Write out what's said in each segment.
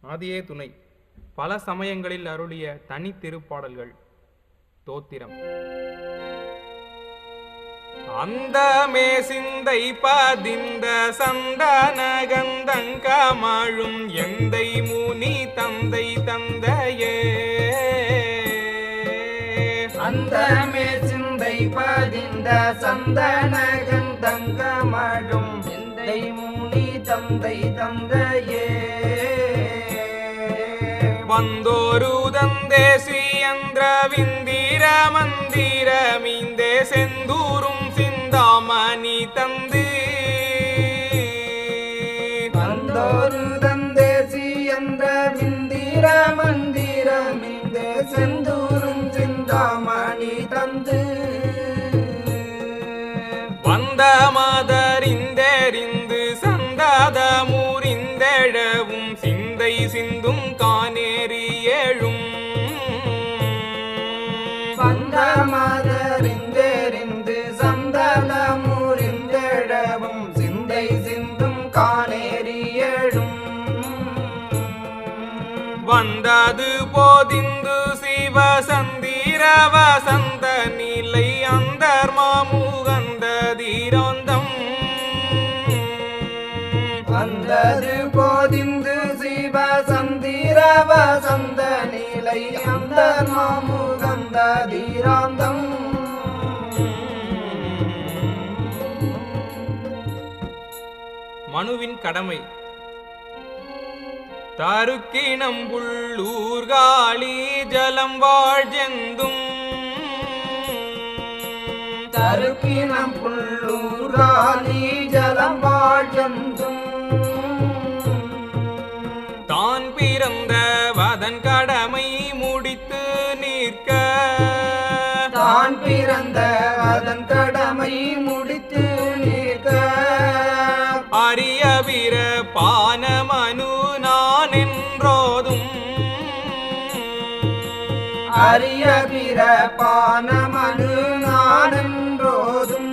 ஆதியே துணை பல சமயங்களில் அருளிய தனி திருப்பாடல்கள் தோத்திரம் அந்தமே சிந்தை பதிந்த சந்தனகந்தங்கமழும் எந்தை முனி தந்தை தந்தையே அந்த சிந்தை பதிந்த சந்தனகந்தங்கமழும் எந்தை முனி தந்தை தந்தையே வந்தோரு தந்தேசி யந்திர விந்திர மந்திரமிந்தே செந்தூரும் சிந்தாமணி தந்து வந்தோரு தந்தேசி என்ற விந்திர மந்திரம் இந்த செந்தூரும் சிந்தாமணி தந்து வந்த மதறிந்தெறிந்து சந்தாத மூரிந்தெழவும் சிந்தை சிந்தும் கானேறி எழும் வந்த மதறிந்தெறிந்து சந்தன முறிந்தெழவும் சிந்தை சிந்தும் காணேறி எழும் வந்தது போதிந்து சிவ சந்திர வசந்த நிலை அந்தர்மாமுகந்த தீரோந்தம் வந்தது போதிந்து சிவ சந்திர வசந்த நிலை அந்த மாமுகந்த தீராந்தம் மனுவின் கடமை தருக்கிணம் புள்ளூர்காளி ஜலம் வாழ்ஜெந்தும் தருக்கினம் புள்ளூராலி ஜலம் வாழ்ந்தும் தான் பிறந்த வதன் கடமை முடித்து நிற்க தான் பிறந்த அதன் கடமை முடித்து நிற்க அரிய பிற பானமனு நான் என்றோதும் அரிய பிற பானமனு நாடென்றோதும்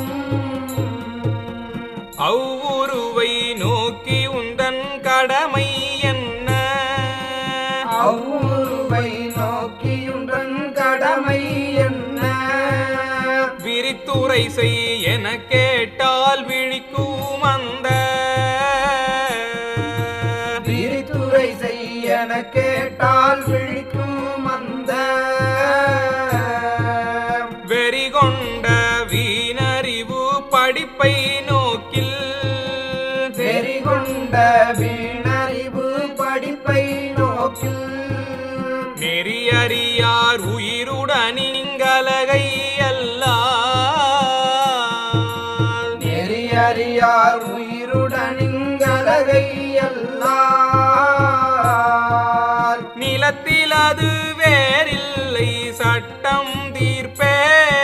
அவ்வுருவை நோக்கி உந்தன் கடமை என்ன அவ்வுருவை நோக்கியுன்றன் கடமை என்ன விரித்துரை செய் என கேட்டால் விழிக்கும் அந்த விரித்துரை செய்யன கேட்டால் விழிக்கும் அந்த வெறி கொண்ட வீணறிவு படிப்பை நோக்கில் வெறி கொண்ட வீணறிவு படிப்பை நோக்கில் நெறியறியார் உயிருடனிங்கலகை அல்லால் நெறியறியார் உயிருடனிங்கலகை எல்லால் நிலத்தில் அது வேறில்லை சட்டம் தீர்ப்பே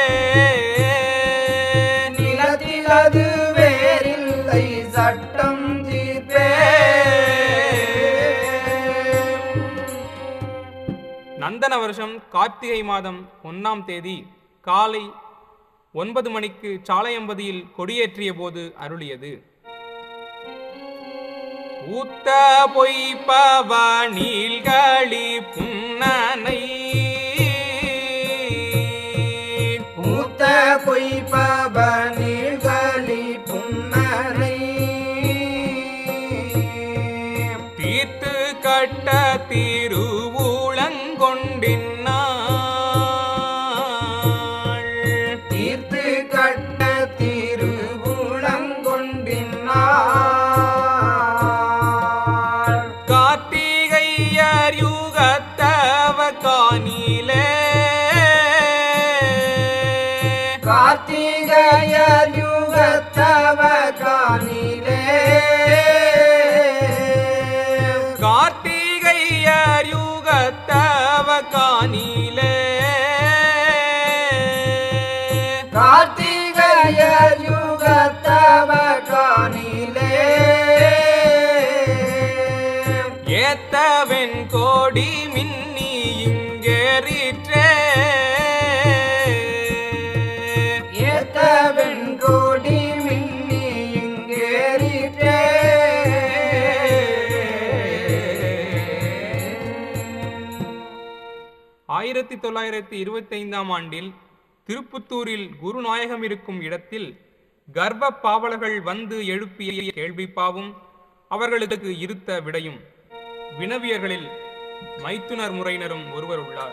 நிலத்தில் அது வேறில்லை சட்டம் தீர்ப்பே நந்தன வருஷம் கார்த்திகை மாதம் ஒன்னாம் தேதி காலை ஒன்பது மணிக்கு சாலையம்பதியில் கொடியேற்றிய போது அருளியது ஊத்த பொய்ப்பவ நீள்களி புன்னனை மூத்த பொய்ப்பவ நீழ்களி புன்னரை தீர்த்து கட்ட திருவூழங்கொண்டின்னாள் தீர்த்து கட்ட திருவுளங்கொண்டினார் கார்த்திகையர் யுகத்தவ காணிலே கார்த்திகையர் யுகத்தவ காணிலே கார்த்திகையர் யுகத்தவ காணிலே கார்த்திகையர் யுகத்தவ காணிலே ஏத்தவன் கோடி மின்னி இங்கேறிற்றே ஏத்தவன் கோடி மின்னி இங்கேறிட்டே ஆயிரத்தி தொள்ளாயிரத்தி இருபத்தைந்தாம் ஆண்டில் திருப்புத்தூரில் குருநாயகம் இருக்கும் இடத்தில் கர்ப்ப பாவலர்கள் வந்து எழுப்பிய கேள்விப்பாவும் அவர்களுக்கு இருத்த விடையும் வினவியர்களில் மைத்துனர் முறையினரும் ஒருவர் உள்ளார்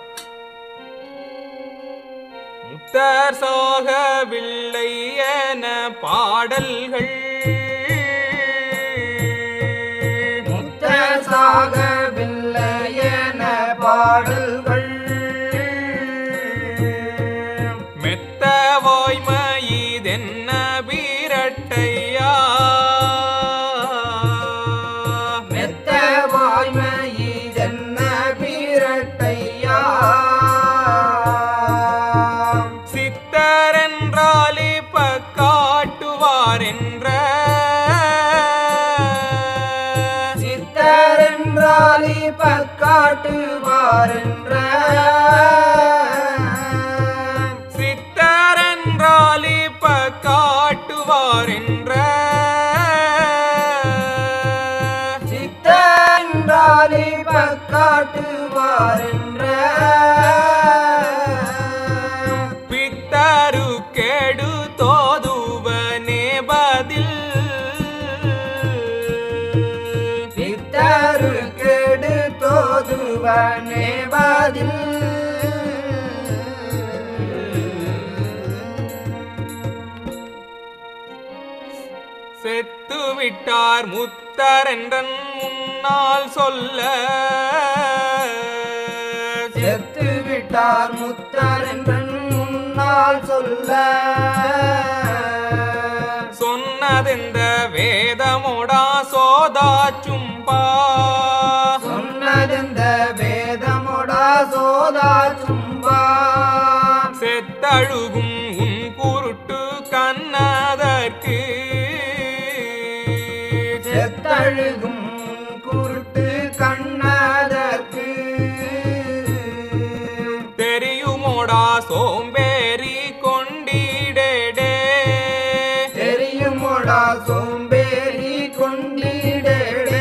முத்தர் சாகவில்லை என பாடல்கள் முத்த சாகவில்லை என பாடல்கள் மெத்த வாய்மையிதென்ன பீரட்டையா மெத்த வாய்மையிதென்ன பீரட்டையா சித்தரென்றால் இப்ப காட்டுவார் என்ற சித்தரென்றால் இப்ப காட்டுவார் என்ற சித்தரென்றால் இப்ப காட்டுவார் என்ற சித்தென்றால் இப்ப காட்டுவார் என்ற பித்தரு கேடு தோதுவனே பதில் பித்தரு கெடு தோதுவனே பதில் செத்து விட்டார் முத்தர் என்றன் முன்னால் சொல்ல செத்து விட்டார் முத்தர் என்றன் முன்னால் சொல்ல சொன்னதெந்த வேதமோடா சோதா சும்பா சொன்னதெந்த வேதமொடா சோதா சும்பா செத்தழுகும் உன் குருட்டு கண்ணதற்கு செத்தழுகும் குருட்டு கண்ணதற்கு தெரியுமோடா சோம்பேறி கொண்டிடே தெரியுமோடா சோம்பேறி கொண்டிடே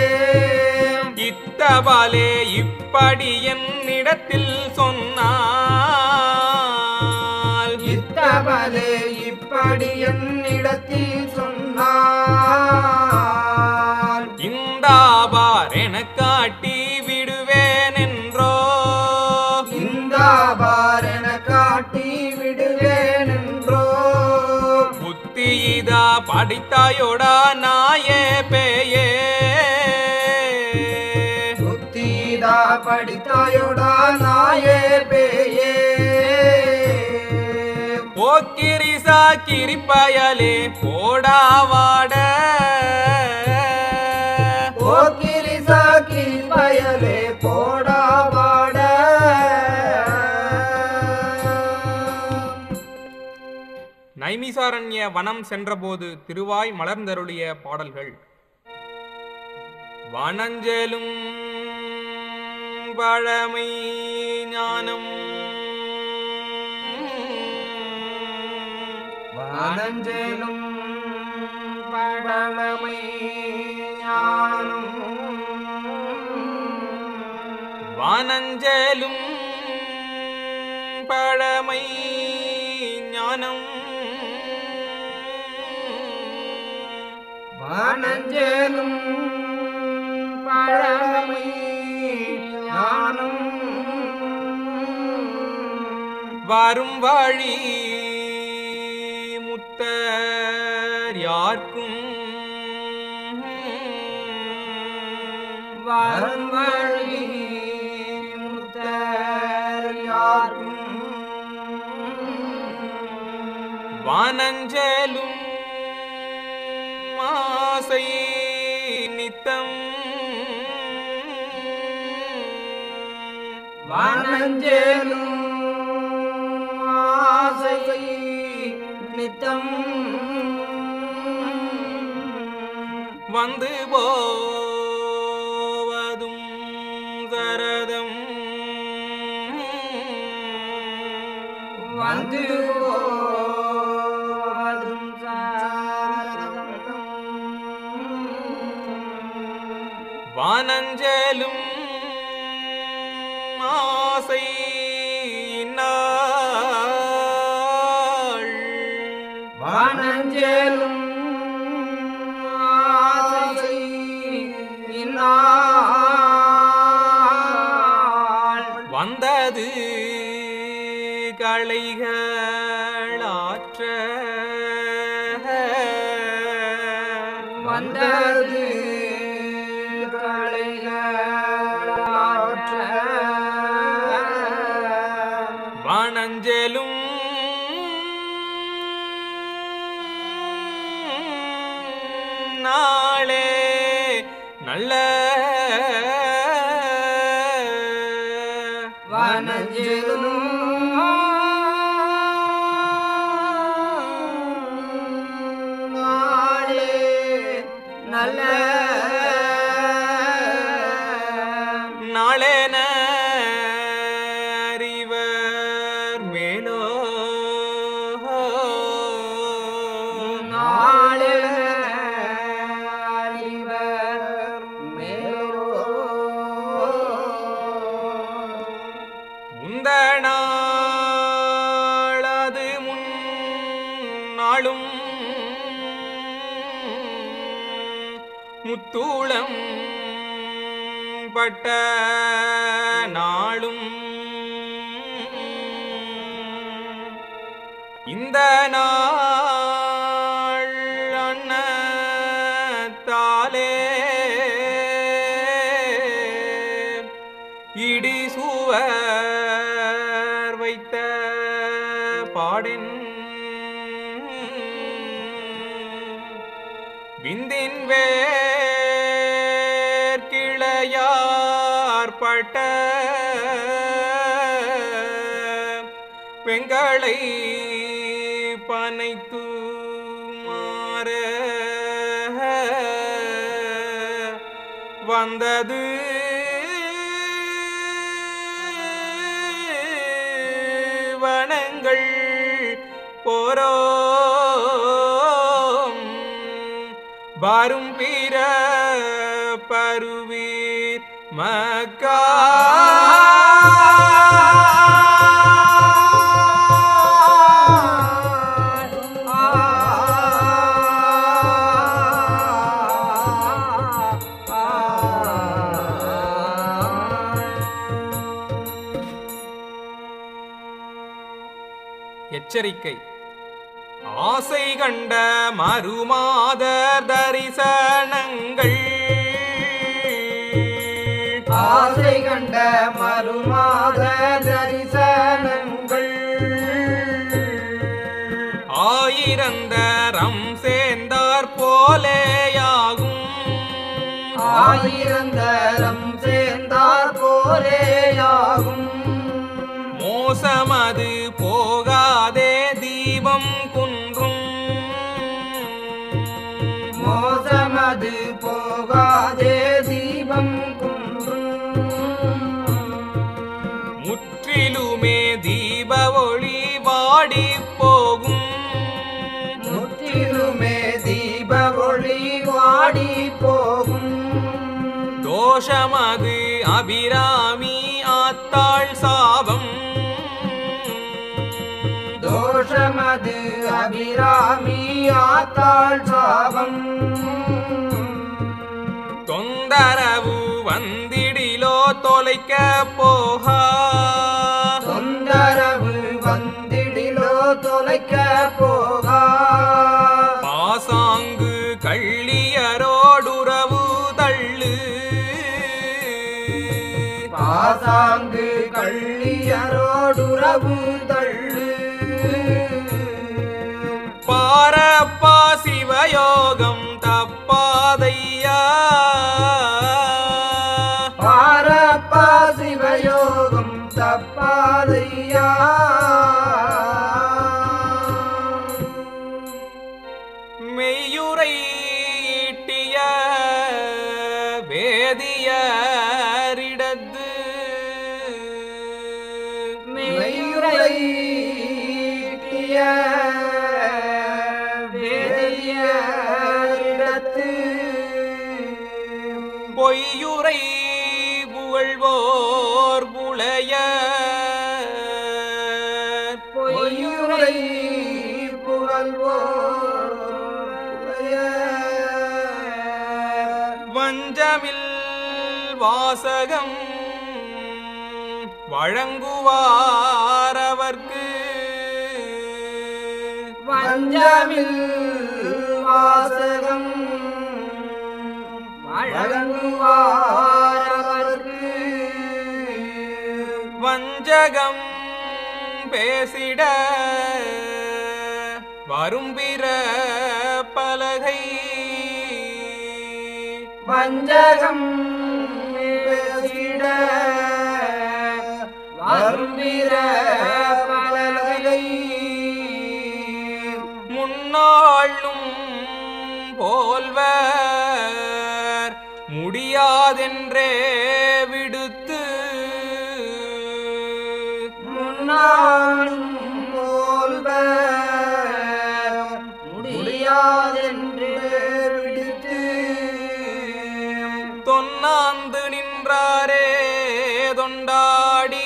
இத்தபாலே இப்படி என்னிடத்தில் சொன்னால் இத்தவலே இப்படி என்னிடத்தில் சொன்னார் இந்தாபார் என காட்டி விடுவேன் என்றோ இந்த பாரண காட்டி விடுவேன் என்றோ புத்தி இதா படித்தாயோடா நாயே பேயே புத்திதா படித்தாயோடா நாயே பேயே போக்கிரிசா கிரிப்பயலே போடாவாட போக்கிரி சாக்கி பயலே போடாவாட நைமிசாரண்ய வனம் சென்றபோது திருவாய் மலர்ந்தருளிய பாடல்கள் வனஞ்சேலும் பழமை ஞானம் வானஞ்சேலும் பழமை ஞானம் வானஞ்சேலும் பழமை ஞானம் வானஞ்சேலும் பழமை ஞானம் வரும் வழி முத்தர் யார்க்கும் வரும் வழி முத்தர் யாரும் வானஞ்சலும் ஆசை நித்தம் வானஞ்சேலும் ஆசை நித்தம் வந்து போவதும் சரதம் வந்து போவதும் சாரதம். வானஞ்சலும் ஆசை நாள் வந்தது களைகளாற்ற வந்தது களைகளாற்ற வனஞ்செலும் நாளே நல்ல வனஞ்செலும் நாளே நல்ல நாளென அறிவர் மேலோ நாளே அறிவர் மேலோ முந்த நாளது முன்னாளும் முத்தூளம் பட்ட நாளும் இந்த நாள் அன்னத்தாலே இடி சுவர் வைத்த பாடின் விந்தின் வேர் கிளையார்பட்ட வெங்களை பனைத்து மாற வந்தது வனங்கள் போரோம் வரும் பிற பருவீர் மக்கா எச்சரிக்கை ஆசை கண்ட மறுமாத தரிசனங்கள் ஆசை கண்ட மறுமாத தரிசனங்கள் ஆயிரந்தரம் சேர்ந்தார் போலேயாகும் ஆயிரந்தரம் சேர்ந்தார் போரேயாகும் மோசமது போகாதே தீபம் குன்றும் மோசமது போகாதே தீபம் குன்றும் முற்றிலுமே தீப ஒளி வாடி போகும் முற்றிலுமே தீப ஒளி வாடி போகும் தோஷமது அபிராமி ஆத்தாள் சாபம் தோஷமது அபிராமி ஆத்தாள் சாபம் தொந்தரவு வந்திடிலோ தொலைக்க போகா தொந்தரவு வந்திடிலோ தொலைக்க போகா பாசாங்கு கள்ளியரோடுறவு தள்ளு பாசாங்கு கள்ளியரோடுறவு தள்ளு பாரப்பா சிவயோகம் தப்பாதையா பாரப்பா சிவயோகம் தப்பாதையா மெய்யுரை ஈட்டிய வேதியரிடத்து மெய்யுரை ஈட்டிய வேதியரிடத்து பொய்யுரை புகழ்வோர் புலைய பொய்யுரை புகழ்வோர் வஞ்சமில் வாசகம் வழங்குவார் அவர்க்கு வஞ்சமில் வாசகம் வழங்குவாரவர்க்கு வஞ்சகம் பேசிட வரும்பிற பலகை வஞ்சகம் பேசிட வரும்பிற பலகை முன்னாளும் போல்வர் முடியாதென்றே விடுத்து முன்னாளும் போல்வ முடியாதென்று விடுத்து தொன்னாந்து நின்றாரே தொண்டாடி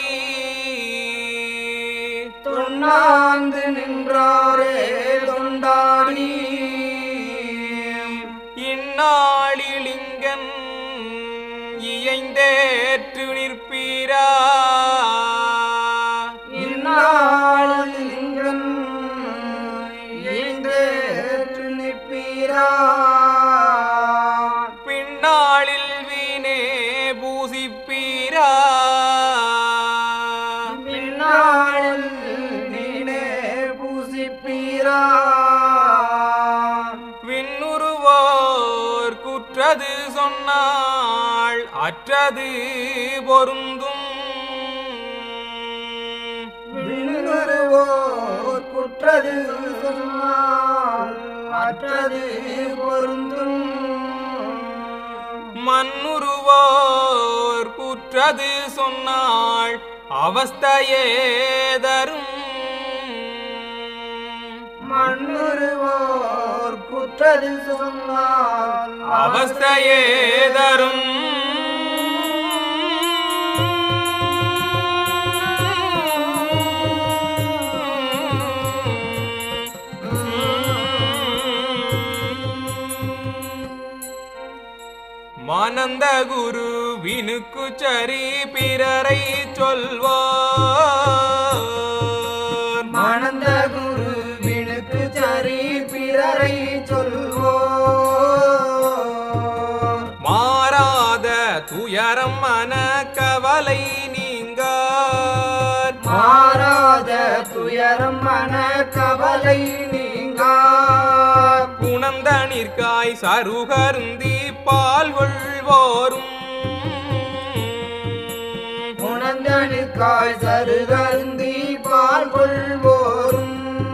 தொண்ணாந்து நின்றாரே தொண்டாடி இந்நாளிலிங்கன் இயைந்தேற்று நிற்பீரா இந்நாளிலிங்கன் ஏந்தேற்று நிற்பீரா பின்னாளில் வீணே பூசிப்பீரா பின்னாளில் நீனே பூசிப்பீரா விண்ணுருவோர் குற்றது சொன்னாள் அற்றது பொருந்தும் விண்ணுருவோர் குற்றது சொன்னால் அற்றது பொருந்தும் மண்ணுருவோர் குற்றது சொன்னாள் அவஸ்தையே தரும் மண்ணுருவோர் குற்றது சொன்னால் அவஸ்தையே தரும் மானந்த குரு வினுக்கு சரி பிறரை சொல்வார் மணந்த குரு வினுக்கு சரி பிறரை சொல்வோ மாறாத துயரம் மன கவலை நீங்கார் மாறாத துயரம் மன கவலை நீங்கா குணந்த நிற்காய் சருகருந்தி பால் கொள்வோரும் உணர்ந்தனுக்காய் சருகருந்தி பால் கொள்வோரும்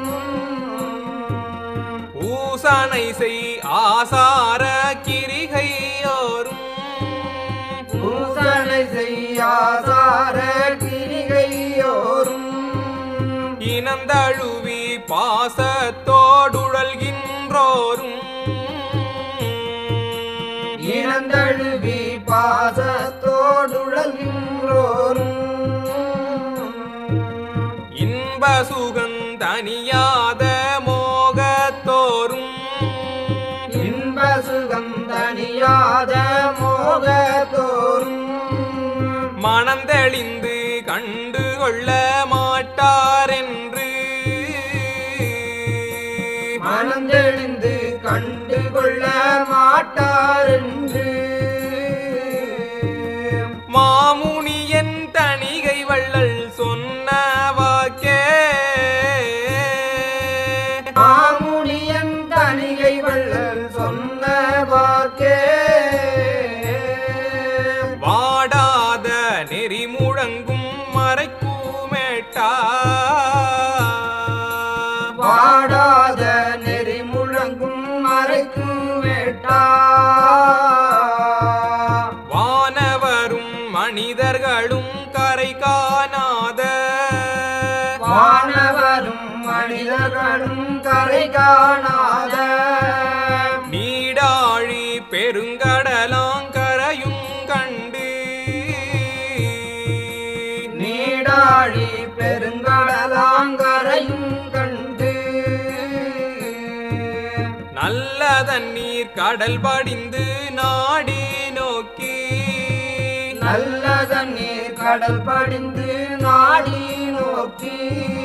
பூசனை செய் ஆசார கிரிகையோரும் பூசனை செய்யாசார கிரிகையோரும் இனந்தழுவி பாசத்தோடுழல்கின்றோரும் இனந்தழுவி பாசத்தோடுழல்கின்றோரும் இன்ப சுகந்தனியாத மோகத்தோரும் இன்ப சுகம் தனியாத மோகத்தோரும் மனந்தெளிந்து கண்டு கொள்ள மாட்டாரென்று மனந்தெளிந்து கண்டு கொள்ள மாட்டாரென்று மாமுனியன் தணிகை வள்ளல் சொன்ன வாக்கே மாமுனியன் தணிகை வள்ளல் சொன்ன வாக்கே வாடாத நெறி முழங்கும் மறைக்கூமேட்டா வாடாத நெறி முழங்கும் மறைக்கும் வேட்டா வானவரும் மனிதர்களும் கரை காணாத வானவரும் மனிதர்களும் கரை காணாத நீடாழி பெருங்கடலாங்கரையும் கண்டு நீடாழி பெருங்கடலாங்கரையும் கண்டு நல்ல தண்ணீர் கடல் படிந்து நாடி நோக்கி நல்ல தண்ணீர் கடல் படிந்து நாடி நோக்கி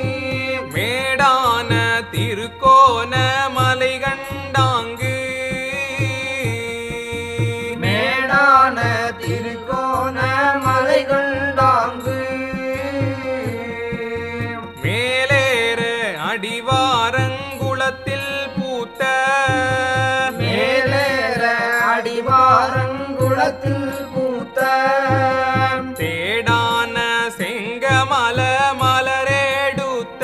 மேடான திருக்கோண மலை கண்டாங்கு மேடான திருக்கோண மலை கண்டாங்கு மேலேற அடிவாரங்குளத்தில் பூத்த மேலேற அடிவாரங்குளத்தில் பூத்த தேடான செங்கமல மலரேடுத்த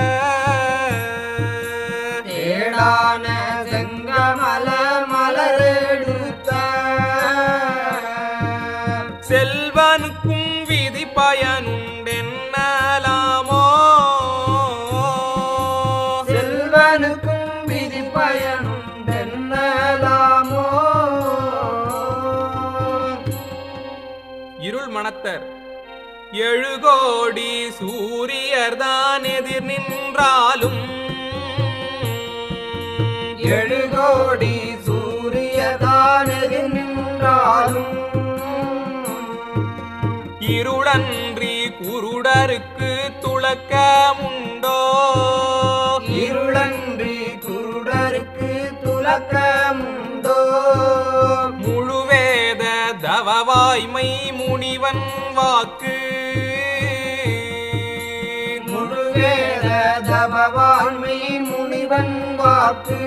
தேடான செங்கமல மலரெடுத்த செல்வனுக்கும் விதி பயனுண்டென்னலாமோ செல்வனுக்கும் விதி பயனுண்டென்னலாமோ இருள் மணத்தர் எழுகோடி சூரியர்தான் எதிர் நின்றாலும் எழுகோடி சூரியதானது நின்றாலும் இருளன்றி குருடருக்கு துளக்கமுண்டோ இருளன்றி குருடருக்கு துலக்கமுண்டோ முழுவேத தவவாய்மை முனிவன் வாக்கு முழுவேத தபவாண்மை முனிவன் வாக்கு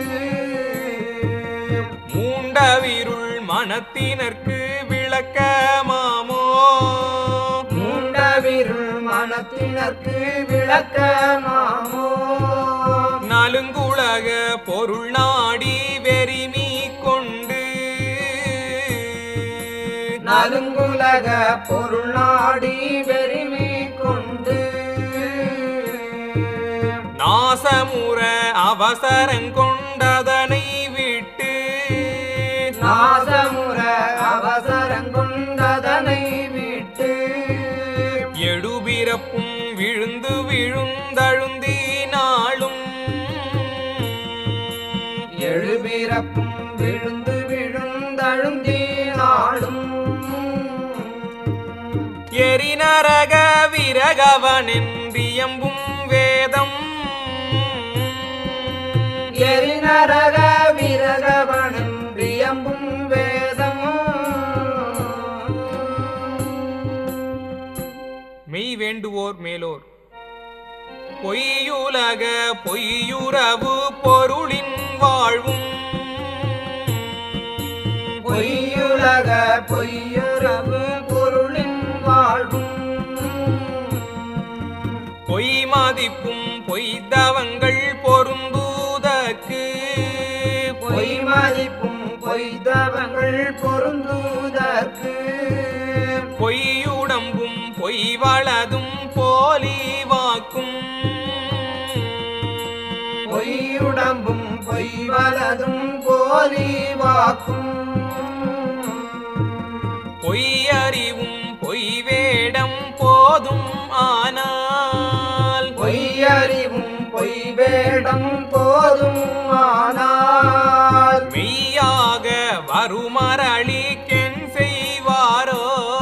மூண்டவிருள் மனத்தினர்க்கு விளக்கமாமோ மூண்டவிருள் மனத்தினர்க்கு விளக்கமாமோ நலுங்குலக பொருள் நாடி வெறிமீ கொண்டு நலுங்குலக பொருள் நாடி வெறிமை கொண்டு நாசமுற அவசரங்கொண்டதனை விட்டு நாசமுற அவசரங்கொண்டதனை விட்டு எடுபிறப்பும் விழுந்து விழுந்தழுந்தினாலும் எழுபிறப்பும் விழுந்து விழுந்தழுந்தினாலும் எரிநரக விரகவனென்றியம்பும் வேதம் எரிநரக விரகவனும் பிரியம்பும் வேதம் மெய் வேண்டுவோர் மேலோர் பொய்யுலக பொய்யுறவு பொருளின் வாழ்வும் பொய்யுலக பொய்யுறவு பொருளின் வாழ்வும் பொய் மதிப்பும் பொய்தவங்கள் பொருந்தூதற்கு பொய் மதிப்பும் பொய்தவங்கள் பொருந்துதற்கு பொய்யுடம்பும் பொய் வளதும் போலி வாக்கும் பொய்யுடம்பும் பொய் வலதும் போலி வாக்கும் பொய்யறிவும் பொய் வேடம் போதும் ஆனால் பொய்யறிவும் பொய் வேடம் போதும் ஆனால் மெய்யாக வருமரளி கென் செய்வாரோ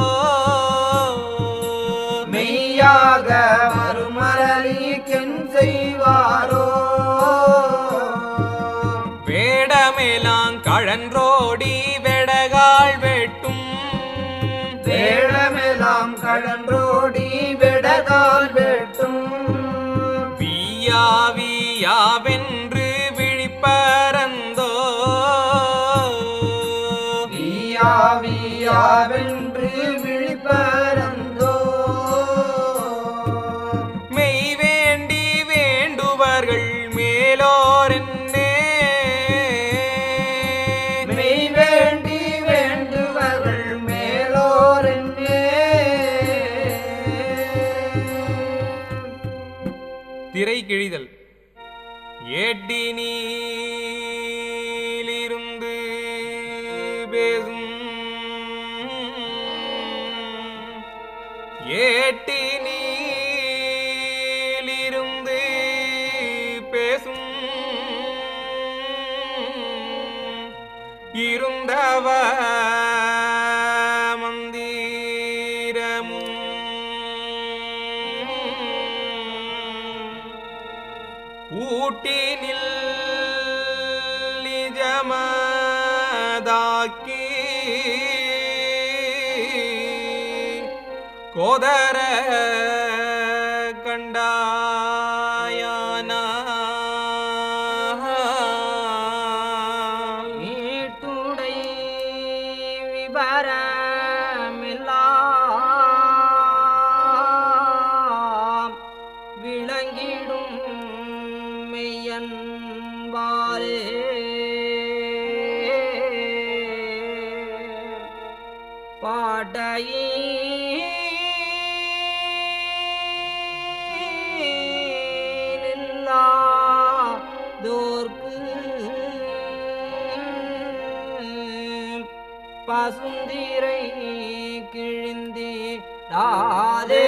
மெய்யாக மறுமரளிக்கென் செய்வாரோ வேடமேலாம் கழன்றோடி வெடகால் வெட்டும் வேடமெல்லாம் கடன்றோடி விடகால் வெட்டும் வீயாவியாவென்று விழிப்பறந்தோ வீயாவியாவென்று விழிப்பறந்தோ மெய் வேண்டி வேண்டுவர்கள் மேலோரென்னே மெய் வேண்டி வேண்டுவர்கள் மேலோரென்னே திரை கிழிதல் ஏட்டி நீலிருந்து பேசும் ஏட்டி நீலிருந்து பேசும் இருந்தவ மந்தி கூட்டினில் நிஜமதாக்கி கோதர கண்டாயானா மீட்டுடை விபரமில்லாம் விளங்கிடும் மெய்யன்பாலே பாட்டையில்லாதோர்க்கு பசுந்திரை கிழிந்திடாதே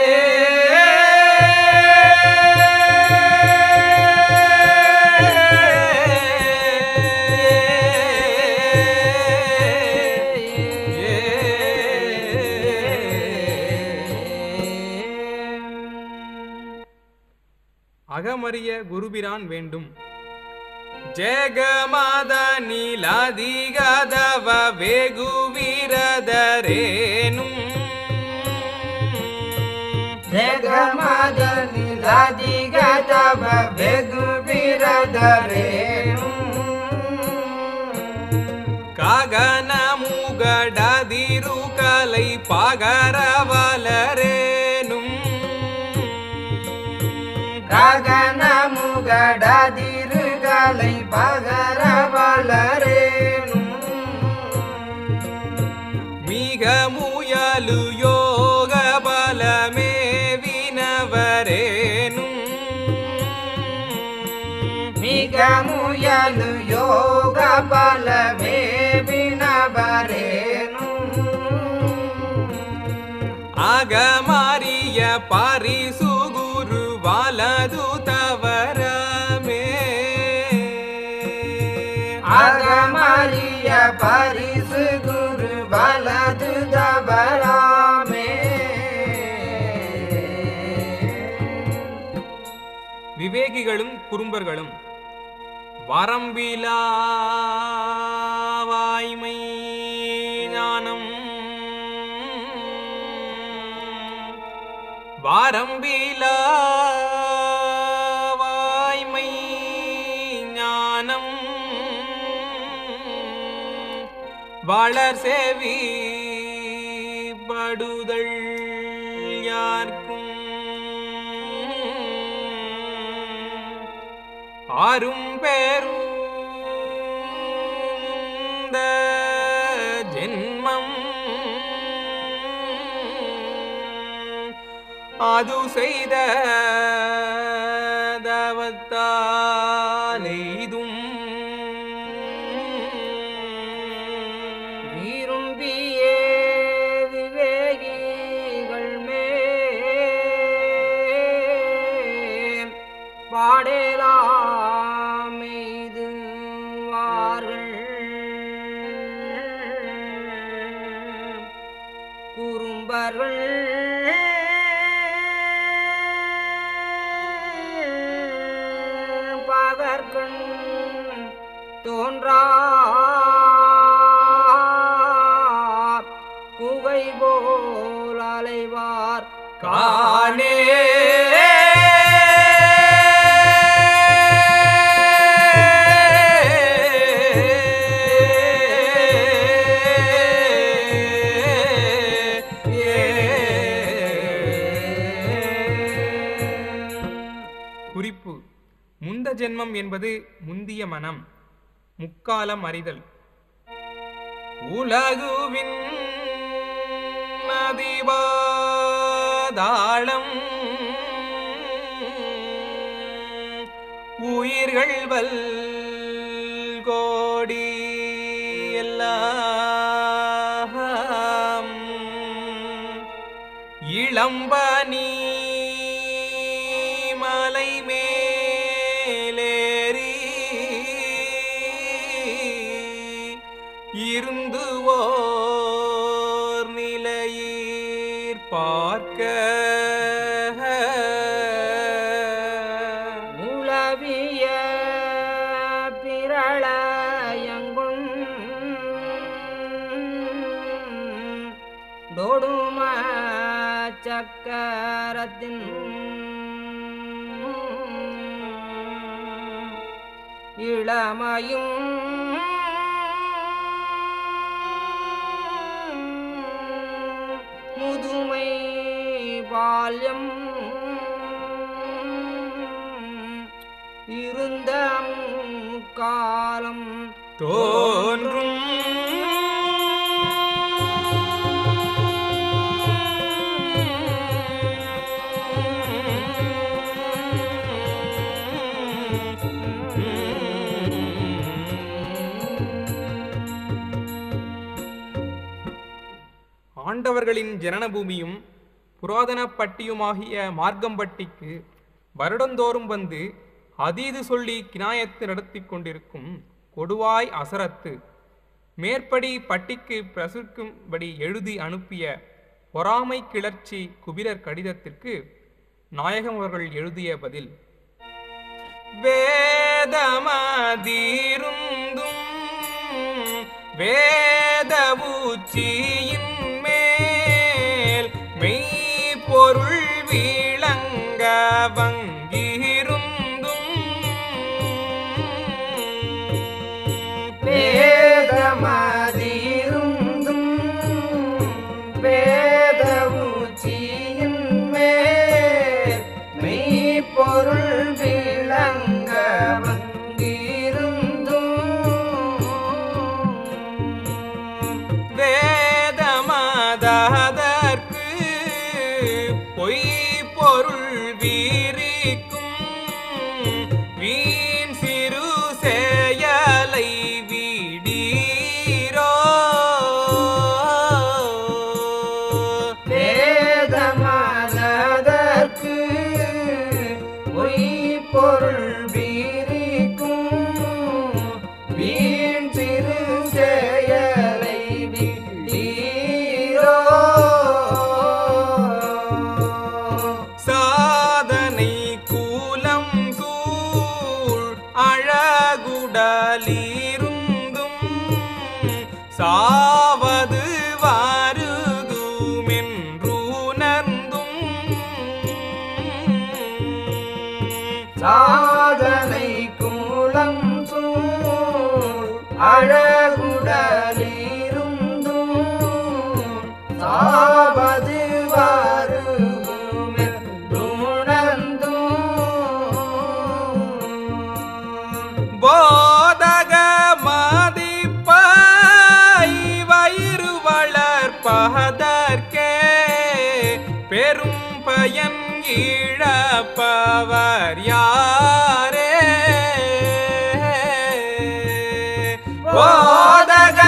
அகமறிய குருபிரான் வேண்டும் ஜெகமத நீலதிகதவ வேகுவீரதரேனும் ಜಗಮದನಿಲದಿಗದವ ಬೆಗು ಬಿರದರೇನು ககன முகடதிரு கலை பகரவலரேனும் ಗಗನ ಮುಗಡದಿರುಗಲೈ பகரவளரேனும் மிக முயலு யோக பலமே வினவரேனும் மிக முயலு யோக பலமே வினவரேனும் அகமாரிய பரிசு குரு வலது தவறமே அகமறிய பரிசு குரு பலது தவறாமே விவேகிகளும் குறும்பர்களும் வரம்பிலா வாய்மை ஞானம் வாரம்பிலா வாய்மை ஞானம் வளர் செவி படுதல் யார்க்கும் ஆரும் பேரும் இந்த ஜென்மம் அது செய்த தவத்தாலெய்தும் விரும்பியே விவேகிகள் மேல் பாடலாம் எய்துவார்கள் குறும்பர்கள் பகற்கண் தோன்றா குகை போல் அலைவார் காணே குறிப்பு முந்த ஜென்மம் என்பது முந்திய மனம் முக்காலம் அறிதல் உலகுவின் அதிபாதாளம் உயிர்கள் வல் கோடி எல்லாம் இளம்பனி மலை மேலேறி இருந்து ஓர் நிலையீர் பார்க்க உளவிய டோடும சக்கரத்தின் இளமையும் முதுமை பால்யம் இருந்த காலம் தோன்றும் ஆண்டவர்களின் ஜனனபூமியும் புராதன பட்டியுமாகிய மார்க்கம்பட்டிக்கு வருடந்தோறும் வந்து அதீது சொல்லி கினாயத்து நடத்தி கொண்டிருக்கும் கொடுவாய் அசரத்து மேற்படி பட்டிக்கு பிரசுக்கும்படி எழுதி அனுப்பிய பொறாமை கிளர்ச்சி குபிரர் கடிதத்திற்கு நாயகம் அவர்கள் எழுதிய பதில் வேதமதீருந்தும் வேதபூச்சியின் மேல் மெய்ப்பொருள் விளங்க வங்கிருந்தும் வேதமதிருந்தும் வேத உச்சியின் மேல் மெய்ப்பொருள் விளங்க வந்திருந்தும் வேதமதற்கு பொய் பொருள் வீரிக்கும் வீண் சிறு செயலை விடீரோ வேதமதற்கு பொய் பொருள் வீரிக்கும் வீண் சிறு செயலை விட்டீரோ சாதனை கூலம் சூழ் அழகுடலிருந்தும் சாவது வாருதுமென்றுணர்ந்தும் சாதனை கூலம் சூழ் அழகுடலிருந்தும் சாவது வருணர்ந்தும் போதக மதிப்பாய் வயிறு வளர்ப்பதற்கே பெரும் பயன் இழப்பவர் யாரே போதக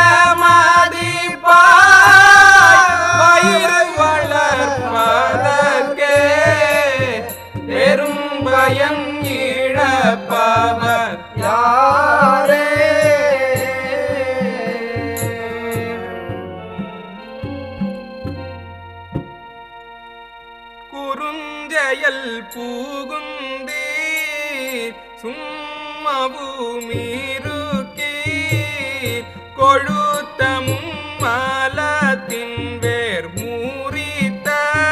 மதிப்பாய் வயிறு வளர்ப்பதற்கே பெரும் பயம் இழப்பவர் யாரே குறுஞ்செயல் பூகுந்தே சும்மபூமிருக்கே கொழுத்தமும் மலத்தின் வேர் மூரித்த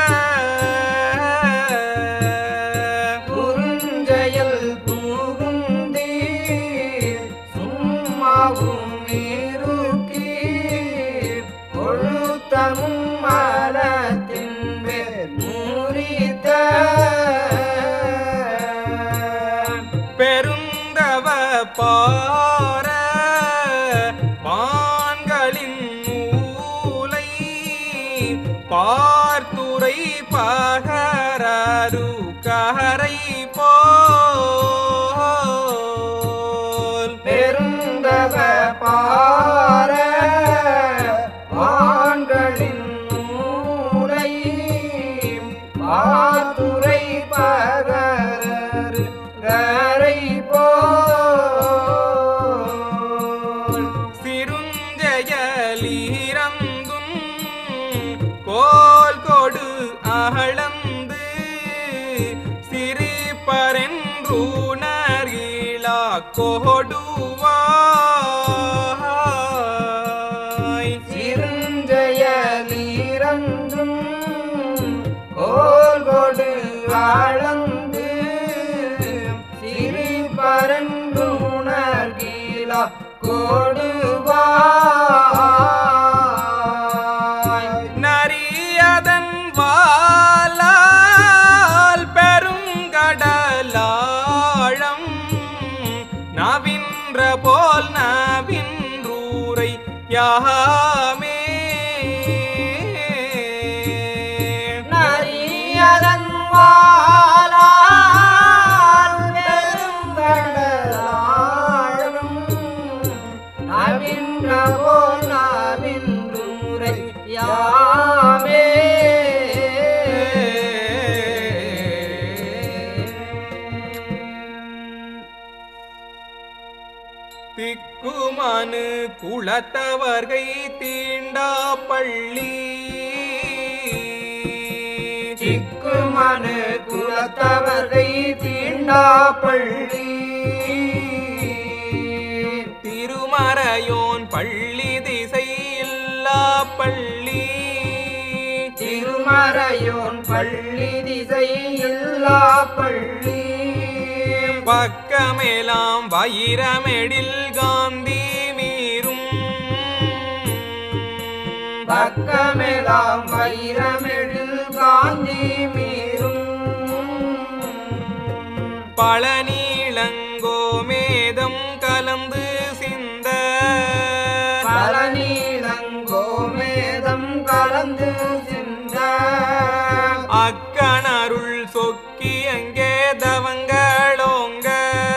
குறுஞ்செயல் பூகுந்தே சும்மாவும் இருக்கீர் கொழுத்தமும் மலத்தின் மேல் மூரித்த பெருந்தவ பார வான்களின் மூலை பார்த்துரை பகரரு கரை போல் பெருந்தவ பார வான்களின் மூலை பாத்துரை பகரரு கரை போல் சிறுஞ்செயலீரந்தும் கோல் கொடு அகழந்து சிரிப்பரென்றுணர்கிலா கொடுவாய் சிறுஞ்செயலீரந்தும் கோடுவாய் நரியதன் வாலால் பெருங்கடலாழம் நவின்ற போல் நவின்றூரை யாமே நரியதன் வாளால் பெருங்கடலாழும் நவின்ற போல் நவின்றூரை யாமே திக்குமனு குளத்தவர்கை தீண்டா பள்ளி சிக்குமனு குலத்தவர்கை தீண்டா பள்ளி திருமறையோன் பள்ளி திசை இல்லா பள்ளி திருமறையோன் பள்ளி திசை இல்லா பள்ளி பக்கமெலாம் வைரமெடில் காந்தி மீறும் பக்கமெல்லாம் வைரமெழில் காந்தி மீறும் பழநீளங்கோ மேதம் கலந்து சிந்த பழநீளங்கோமேதம் கலந்து சிந்த அக்கணருள் சொக்கி அங்கே தவங்களோங்க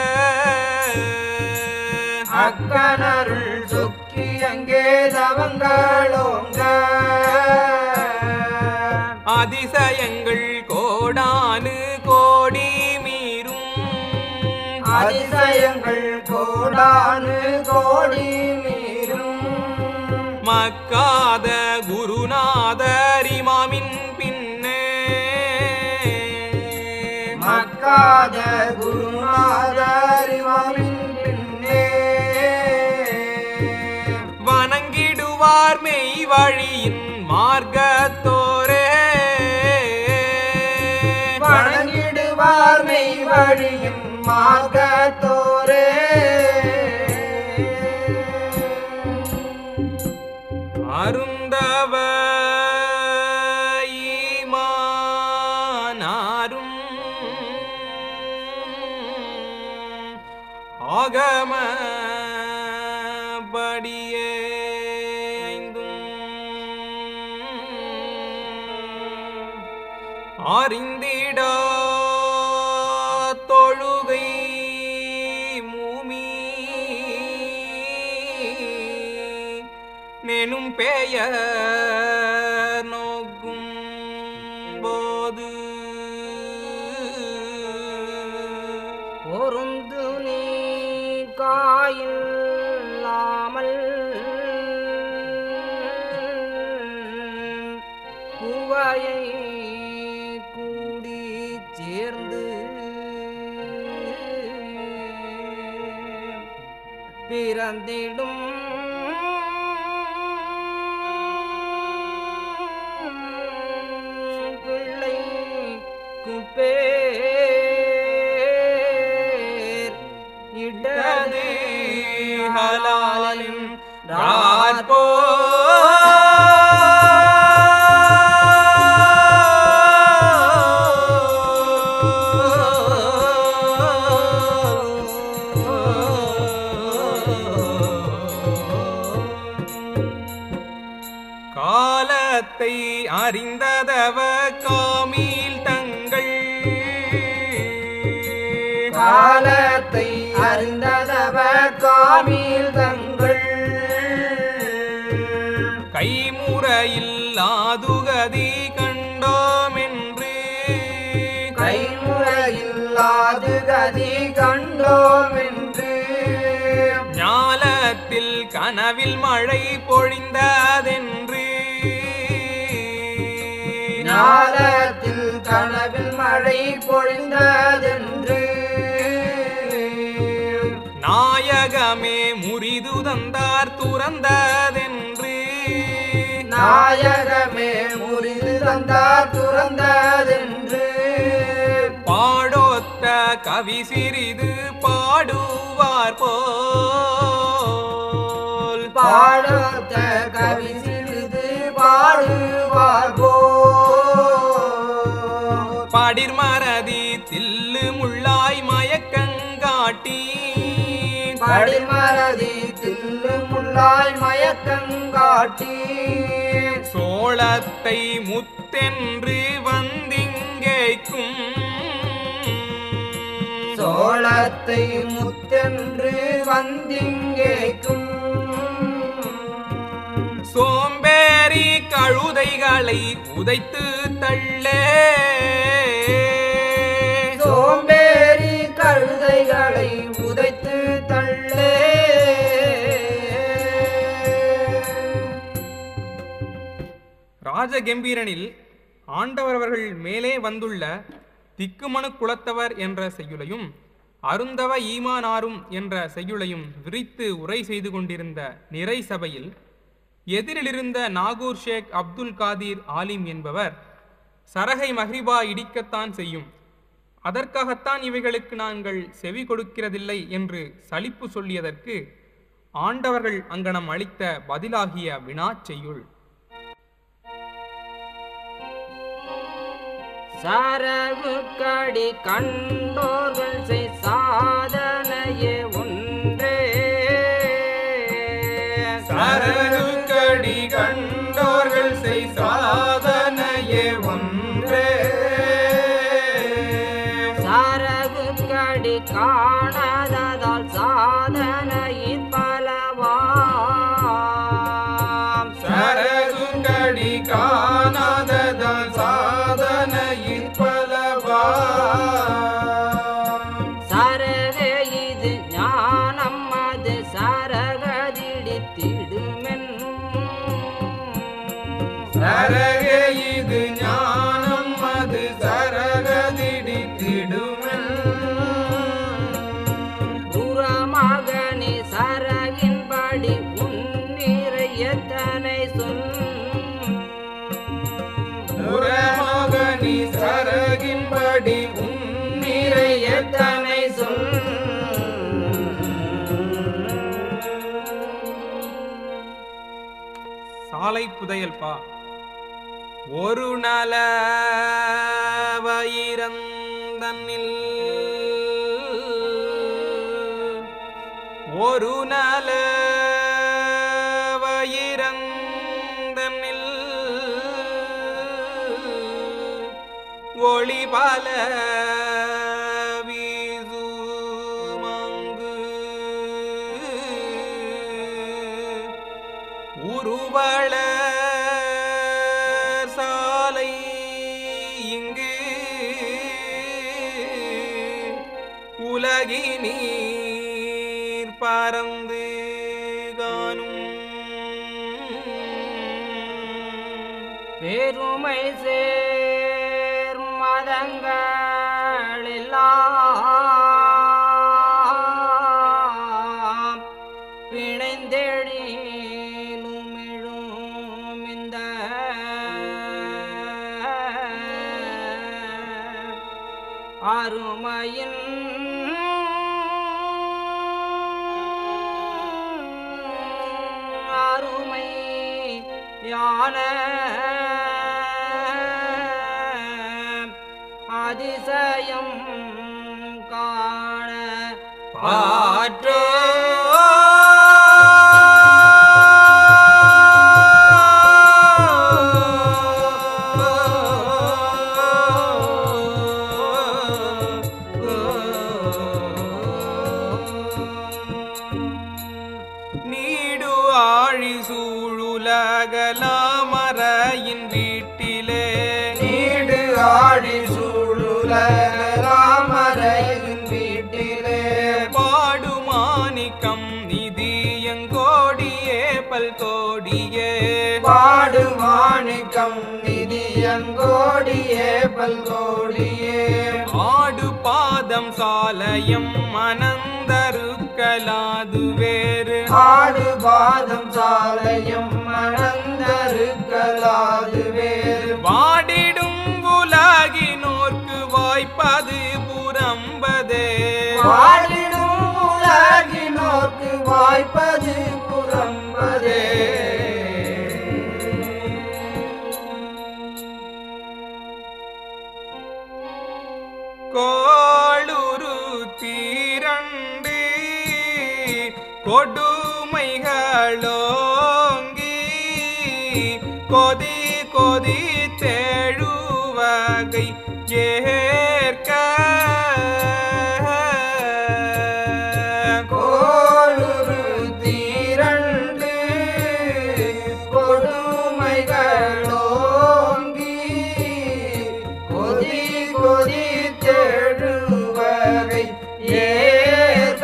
அக்கனருள் சொக்கி அங்கே தவங்களோங்க அதிசயங்கள் கோடானு கோடி மீறும் அதிசயங்கள் கோடானு கோடி மீறும் மக்காத குருநாதரிமாமின் பின்னே மக்காத குருநாதரிமாமின் பின்னே வணங்கிடுவார் மெய் வழியின் மார்க்கத்தோரே வணங்கிடுவார் மெய் வழியும் மார்க்கத்தோரே அருந்தவ ஈமானாரும் ஆகம படியே அறிந்திடா தொழுகை மூமி நெனும் பெயர் நோக்கும் போது பொருந்து நீ காயில்லாமல் குவையை கூடி சேர்ந்து பிறந்திடும் பிள்ளை குப்பேர் இடது இடது ஹலாலின் ராற்போ காலத்தை அறிந்ததவ காமில் தங்கள் காலத்தை அறிந்ததவ காமில் தங்கள் கைமுறையில் ஆதுகதி கண்டோமென்று கைமுறையில்லாது கதி கண்டோம் என்று ஞாலத்தில் கனவில் மழை பொழிந்ததென்று ஞாலத்தில் கனவில் மழை பொழிந்ததென்று நாயகமே முறிது தந்தார் துறந்ததென்று நாயகமே முறிது தந்தார் துறந்ததென்று பாடோத்த கவி சிறிது பாடுவார் போல் பாடத்த கவி சிறிது பாடுவார் போ படிர்மரதி தில்லு முள்ளாய் மயக்கங்காட்டி படிமரதி தில்லு முள்ளாய் மயக்கங்காட்டி சோளத்தை முத்தென்று வந்திங்கேக்கும் சோளத்தை முத்தென்று வந்திங்கேக்கும் சோம்பேறி கழுதைகளை உதைத்து தள்ளே சோம்பேறி கழுதைகளை உதைத்து தள்ளே ராஜகம்பீரனில் ஆண்டவர் அவர்கள் மேலே வந்துள்ள திக்குமனு குலத்தவர் என்ற செய்யுளையும் அருந்தவ ஈமானாரும் என்ற செய்யுளையும் விரித்து உரை செய்து கொண்டிருந்த நிறை சபையில் எதிரிலிருந்த நாகூர் ஷேக் அப்துல் காதீர் ஆலிம் என்பவர் சரகை மஹ்ரிபா இடிக்கத்தான் செய்யும் அதற்காகத்தான் இவைகளுக்கு நாங்கள் செவி கொடுக்கிறதில்லை என்று சலிப்பு சொல்லியதற்கு ஆண்டவர்கள் அங்கனம் அளித்த பதிலாகிய வினாச் செய்யுள் சரகு கடி கண்டோர்கள் செய் சாதனையே ஒன்றே சரகுக்கடி கண்டோர்கள் செய் சாதனையே ஒன்றே சரகு கடி காணாததால் சாதனையின் பலவாம் சரகுக்கடி காணாததால் சாதனையில் பலவா சரக இது ஞானம் அது சரகதிடித்திடுமென்னும் சரக இது ஞானம் அது சரகதிடித்திடுமென் புறமகனி சரகின்படி உன்னிறையத்தனை சொல் புறமகனி சரகின்படி உன்னிறையத்தனை சொல் சாலை புதையல் பா ஒரு நல வயிரந்தனில் ஒரு நல வயிரந்தனில் ஒளி பல வீசுமங்கு உருவள சாலை இங்கு உலகினீர் பறந்து காணும் பெருமை சேர் மதங்களெல்லாம் பிணைந்தெழிலும் எழும் இந்த அருமையின் அருமை யான அதிசயம் காண பாற்றோ நீடு ஆழி சூழுலகலாமரையின் வீட்டிலே நீடு ஆடி சூழுலகராமரையின் வீட்டிலே பாடுமாணிக்கம் நிதியங்கோடியே பல்கோடியே பாடு மாணிக்கம் நிதியங்கோடியே பல்கோடியே ஆடு பாதம் சாலயம் மனந்தருக்கலாது வேறு ஆடு பாதம் சாலையும் மணந்தருக்கலாது வேறு வாடிடும் உலகினோர்க்கு வாய்ப்பது புறம்பதே வாழிடும் உலகினோர்க்கு வாய்ப்பது புறம்பதே கோளுரு தீரண்டு கொடுமைகளோங்கி கொதி கொதி தேழுவகை ஏற்க கோளுரு தீரண்டு கொடுமைகளோங்கி கொதி கொதி தெழுவகை ஏற்க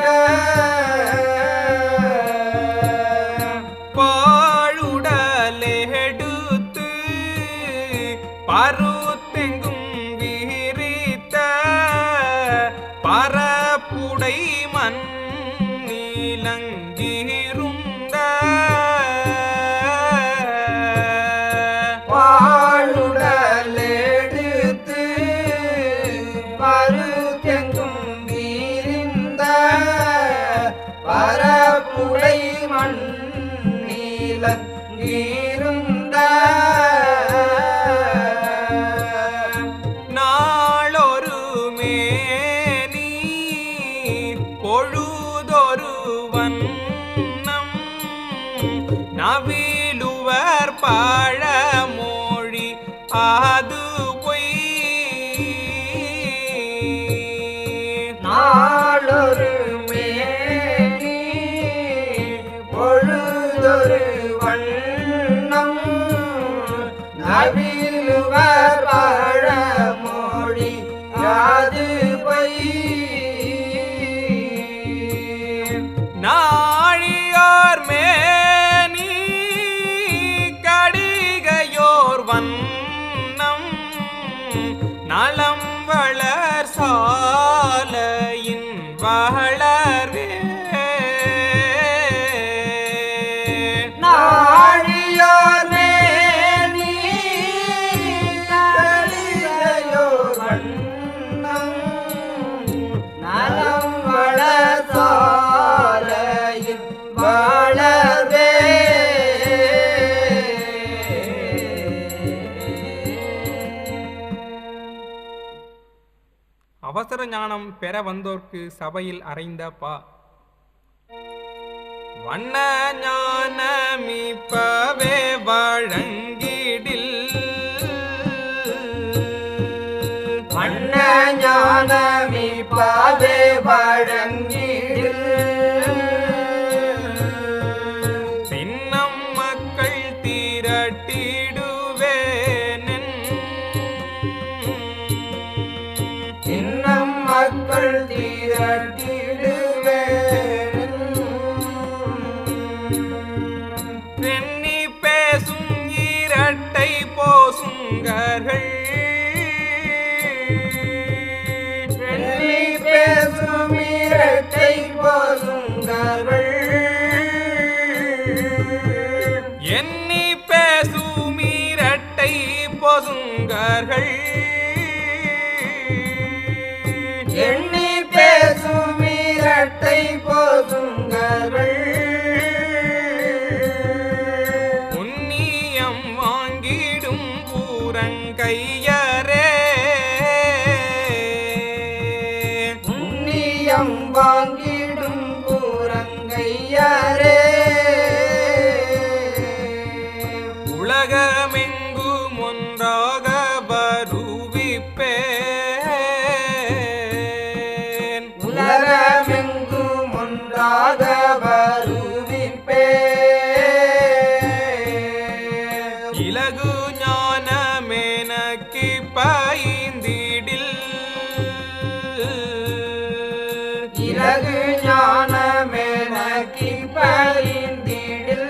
பாழுடலெடுத்து பருத்தெங்கும் விரித்த பரப்புடை மண் நீலங்கிருந்த பாழுடலெடுத்து பருத்தெங்கும் வீரிந்த பரப்புடை மண் நீலங்கீருந்த நாளொரு மேனி பொழுதொரு வண்ணம் நவிலுவர் பழமொழி அது பொய் நாளொரு மேனி பொழுதொரு வண்ணம் நவிலுவர் பழமொழி யாது பொய் நாழியார் மேனி கடிகையோர் வண்ணம் நலம் வளர் சாலையின் வளர்வே நாழியார் மேனி கடிகையோர் வண்ணம் நலம் வளசாலையில் வளர்வே அவசர ஞானம் பெற வந்தோர்க்கு சபையில் அறைந்த பா வண்ண ஞானமிப்பவே வழங்கிடில் வண்ண ஞானமிப்பாவே வழங்கிடு சின்னம் மக்கள் திரட்டிடுவேனென் இன்னம் மக்கள் தீரட்டிடுவேன் எண்ணி பேசும் இரட்டை போசுங்கர்கள் வெள்ளி பேசும் இரட்டை போசுங்கர்கள் எண்ணி பேசும் இரட்டை பொசுங்கர்கள் எண்ணி பேசும் இரட்டை போசுங்கர்கள் புண்ணியம் வாங்கிடும் பூரங்கையரே புண்ணியம் வாங்கிடும் கூரங்கையரே உலகமெங்கும் ஒன்றாக வருவிப்பேன் உலகமெங்கும் ஒன்றாக வருவிப்பே இலகு ஞானமேனக்கு பாய்ந்திடில் இலகு ஞானமெனக்கு பரிந்திடில்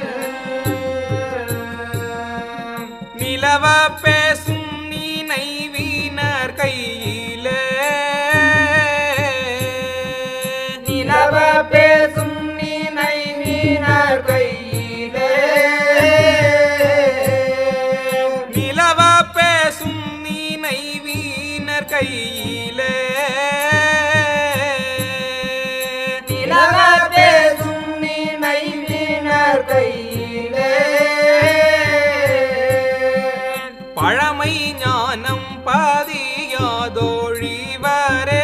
நிலவ பேசும் நீனைவீனர் கையிலே நிலவ பேசும் நீனை வீணர் கையிலே நிலவ பேசும் நீனை வீணர் கையிலே நிலவ பேசும் நீனை வீணர் கையிலே பழமை ஞானம் பாதியாதோழிவரே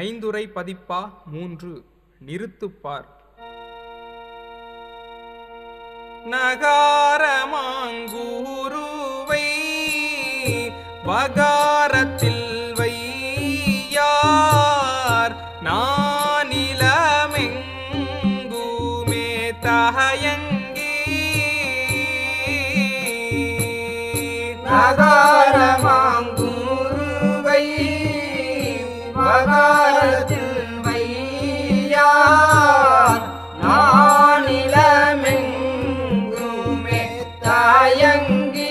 ஐந்துரை பதிப்பா மூன்று நிறுத்துப்பார் நகாரமாங்கூருவை வகாரத்தில் வையார் நானிலமெங்குமே தயங்கி நகாரமாங்குருவை மகாரத்தில் வையார் நானிலமெங்குமே தாயங்கி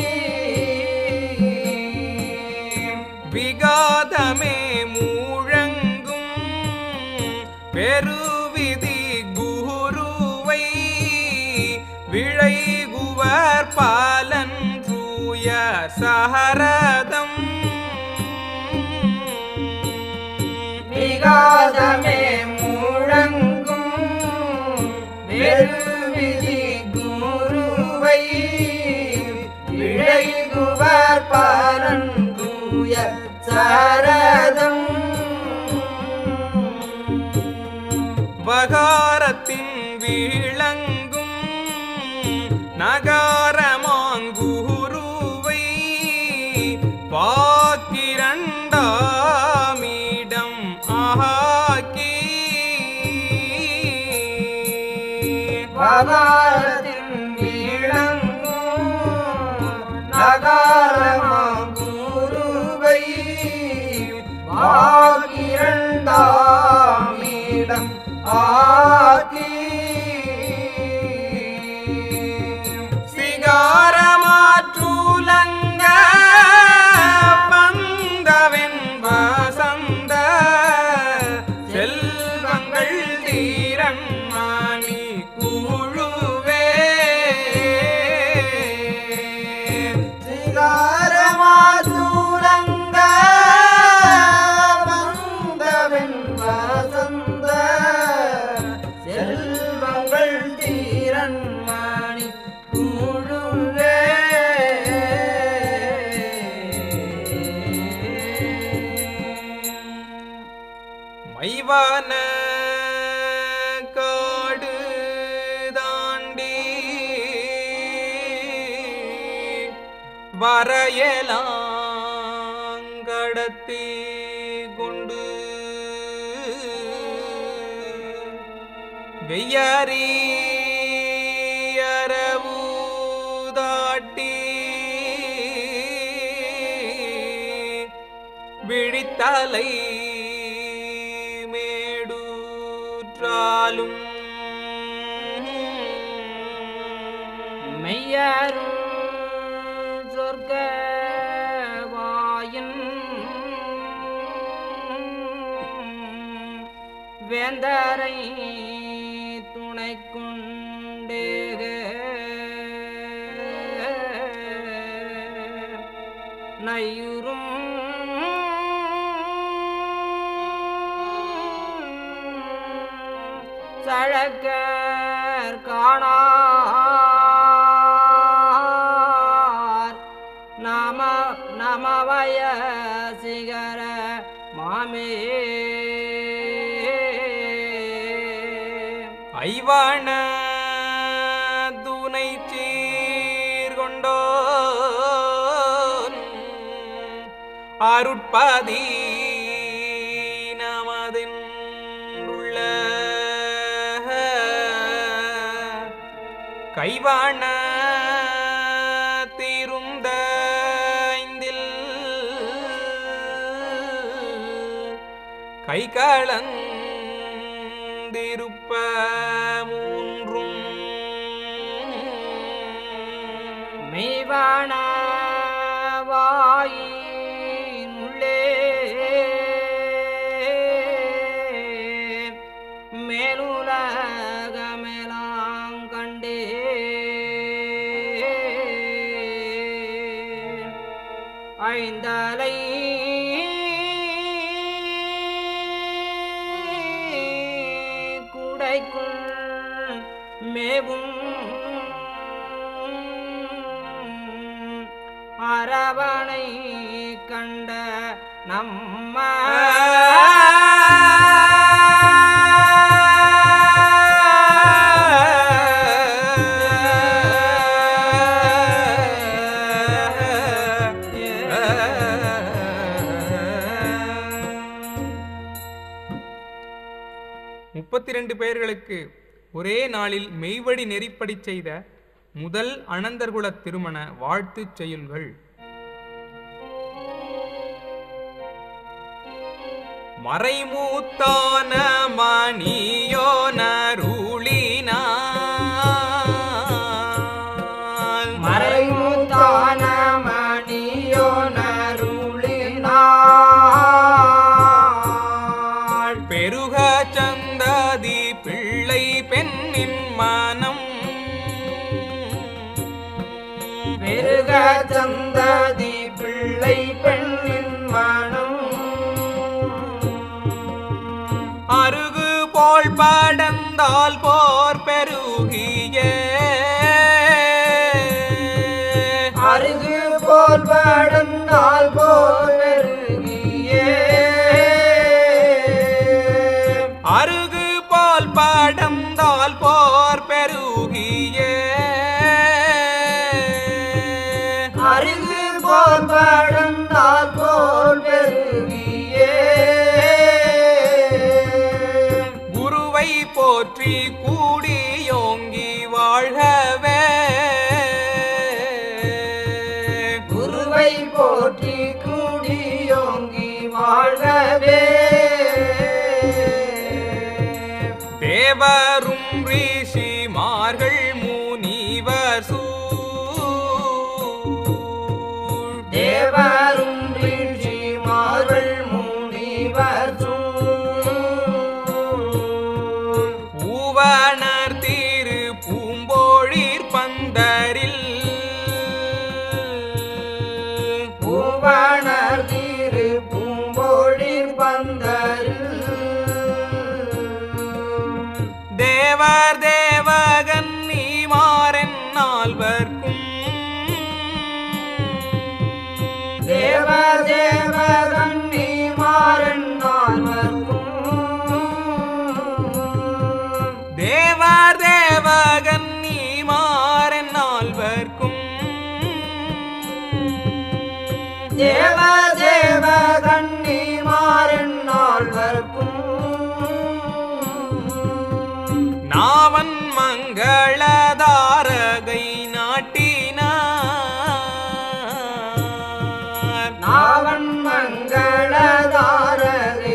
விகாதமே மூழங்கும் பெருவிதி குருவை விழைகுவர் பாலன் தூய சஹரதம் விகாதமே முழங்கும் வெறுவிதி குருவை விழைகுவர் பரந்தூய சரதம் வகாரத்தின் விளங்கும் நகாரமாங்குருவை வாக்கிரண்டாமிடம் ஆக்கி பகாரத்தின் விளங்கும் நகாரமாம் குருவை வாகிரண்டாம் இடம் ஆக்கி சிகாரமாற்றுலங்க வந்தவன் வசந்த செல்வங்கள் தீரன் மாணி குழுவே சிகாரமாசூரங்க வந்தவன் வசந்த செல்வங்கள் தீரன் மணி குழுவே மைவான காடு தாண்டி வரையலாங்கடத்தி கொண்டு வெய்யாரி அரவுதாட்டி விழித்தலை மேடூற்றாலும் மெய்யரும் சொர்க்க வாயின் வேந்தரை துணை கொண்டே நையுறும் சழக்கர் காணார் நம நமவய சிகர மாமே ஐவான துணை சீர்கொண்டோ அருட்பாதி நமதின் உள்ள கைவான தீருந்த ஐந்தில் கை கலந்திருப்ப மூன்றும் மெய்வான வாயின் உள்ளே மேலுலகமெலாம் கண்டே ஐந்தலை குடைக்குள் மேவும் அரவணை கண்ட நம்ம முப்பத்தி ரெண்டு பேர்களுக்கு ஒரே நாளில் மெய்வழி நெறிப்படி செய்த முதல் அனந்தர்குலத் திருமண வாழ்த்துச் செய்யுள்கள் மறைமூத்தான மணியோனருளினான் மறைமுத்தான மணியோ நருளினாள் பெருக சந்ததி பிள்ளை பெண்ணின் மனம் பெருக சந்ததி பிள்ளை பெண்ணின் மனம் அருகு போல் படந்தால் போர் பெருகிய அருகு போல் படந்தால் போல் பெருகியே அருகு போல் படந்தால் போர் பெருகிய அருகு போல் படந்தால் போல் பெருகியே குருவை போற்றி கூடியோங்கி வாழ்கவே குருவை போற்றி கூடியோங்கி வாழ்கவே தேவரும் ரிஷிமார்கள் முனிவர் சூழ் தேவரும் ரிஷிமார்கள் முனிவர் பூவனர் திரு பூம்போழிற் பந்தரில் பூவணர் திரு பூம்போழில் பந்தரில் தேவர் தேவகன் நீமாறன் நால்வர்க்கும் தேவ தேவ கண்ணி மாறன் நால்வர்க்கும் தேவர் தேவகன் நீமாறன் நால்வர்க்கும் தேவ தேவ கண்ணி மாறன் நால்வர்க்கும் நாவன் மங்களதாரகை நாட்டினார் நாவன் மங்களதாரகை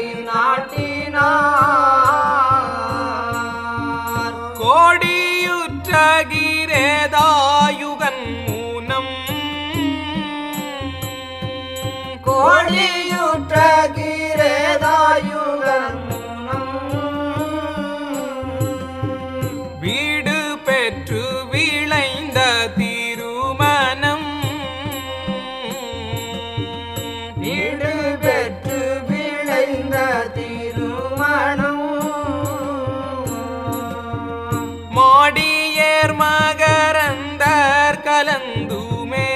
நாட்டினார் கோடியுற்றகிரேதாயுகன் மூனம் கோடியுற்ற கிரேதாயுகன் வீடு பெற்று விளைந்த திருமணம் வீடு பெற்று விளைந்த திருமணம் மாடியேர் மகரந்தர் கலந்துமே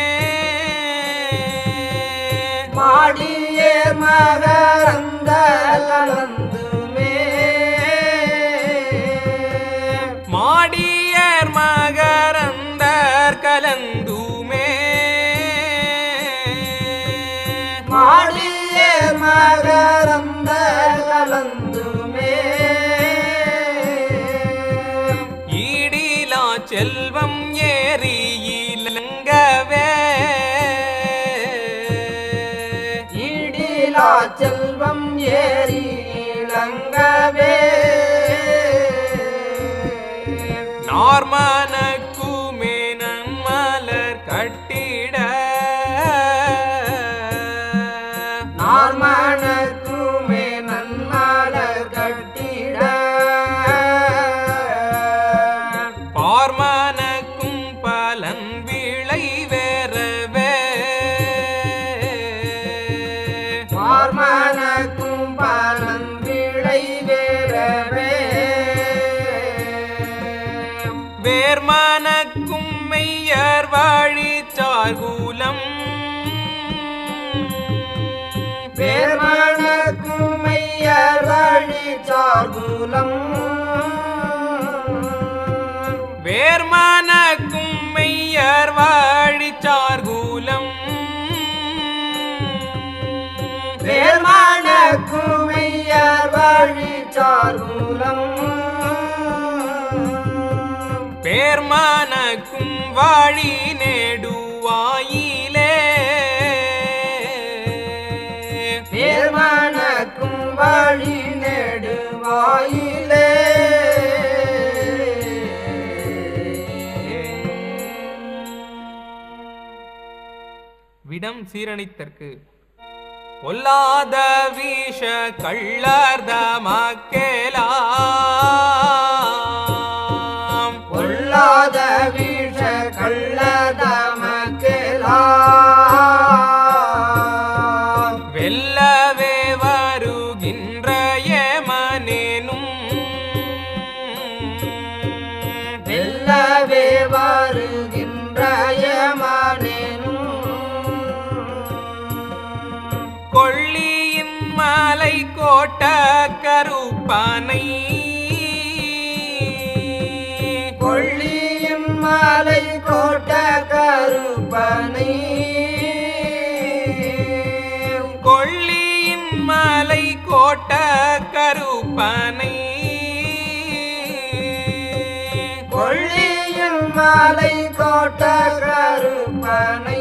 மாடியே மகரந்த கலந்துமே மாடியர் மகரந்தர் கலந்துமே மாடியே மகரந்த கலந்துமே ஈடிலா செல்வம் ஏறி இலங்கவே ஈடிலா செல்வம் ஏறி இளங்கவே நார்மனக்குமே நன்மலர் கட்டிட நார்மணக்குமே நன்மாலர் கட்டிட பார்மனக்கும் பலன் விளை வேறவே பார்மனக்கும் பலன் விளை வேறவே வேர்மனக்கும் மெய்யர் வாழி சார்கூலம் வேர்மணக்கும் மையர் வழி சார்குலம் வேர்மனக்கும் மெய்யர் வாழி சார்கூலம் வேர்மணக்கும் மையர் வழி சார்குலம் பேர்மனக்கும் வாழி நேடுவாயிலே பேர்மனக்கும் வழி நெடுவாயிலே விடம் சீரணித்தற்கு பொல்லாத வீஷ கள்ளர்த மக்கேலாம் பொல்லாத வீஷ கள்ளதமக்கெல்லாம் வெல்லவே வருகின்ற ஏமனேனும் வெல்லவே வருகின்ற யமனேனும் கொள்ளியின் மலை கோட்ட கருப்பனை கொள்ளியின் மாலை கோட்ட கருப்பனை கொள்ளியின் மலை கோட்ட கருப்பனை கொள்ளியின் மாலை கோட்ட கருப்பனை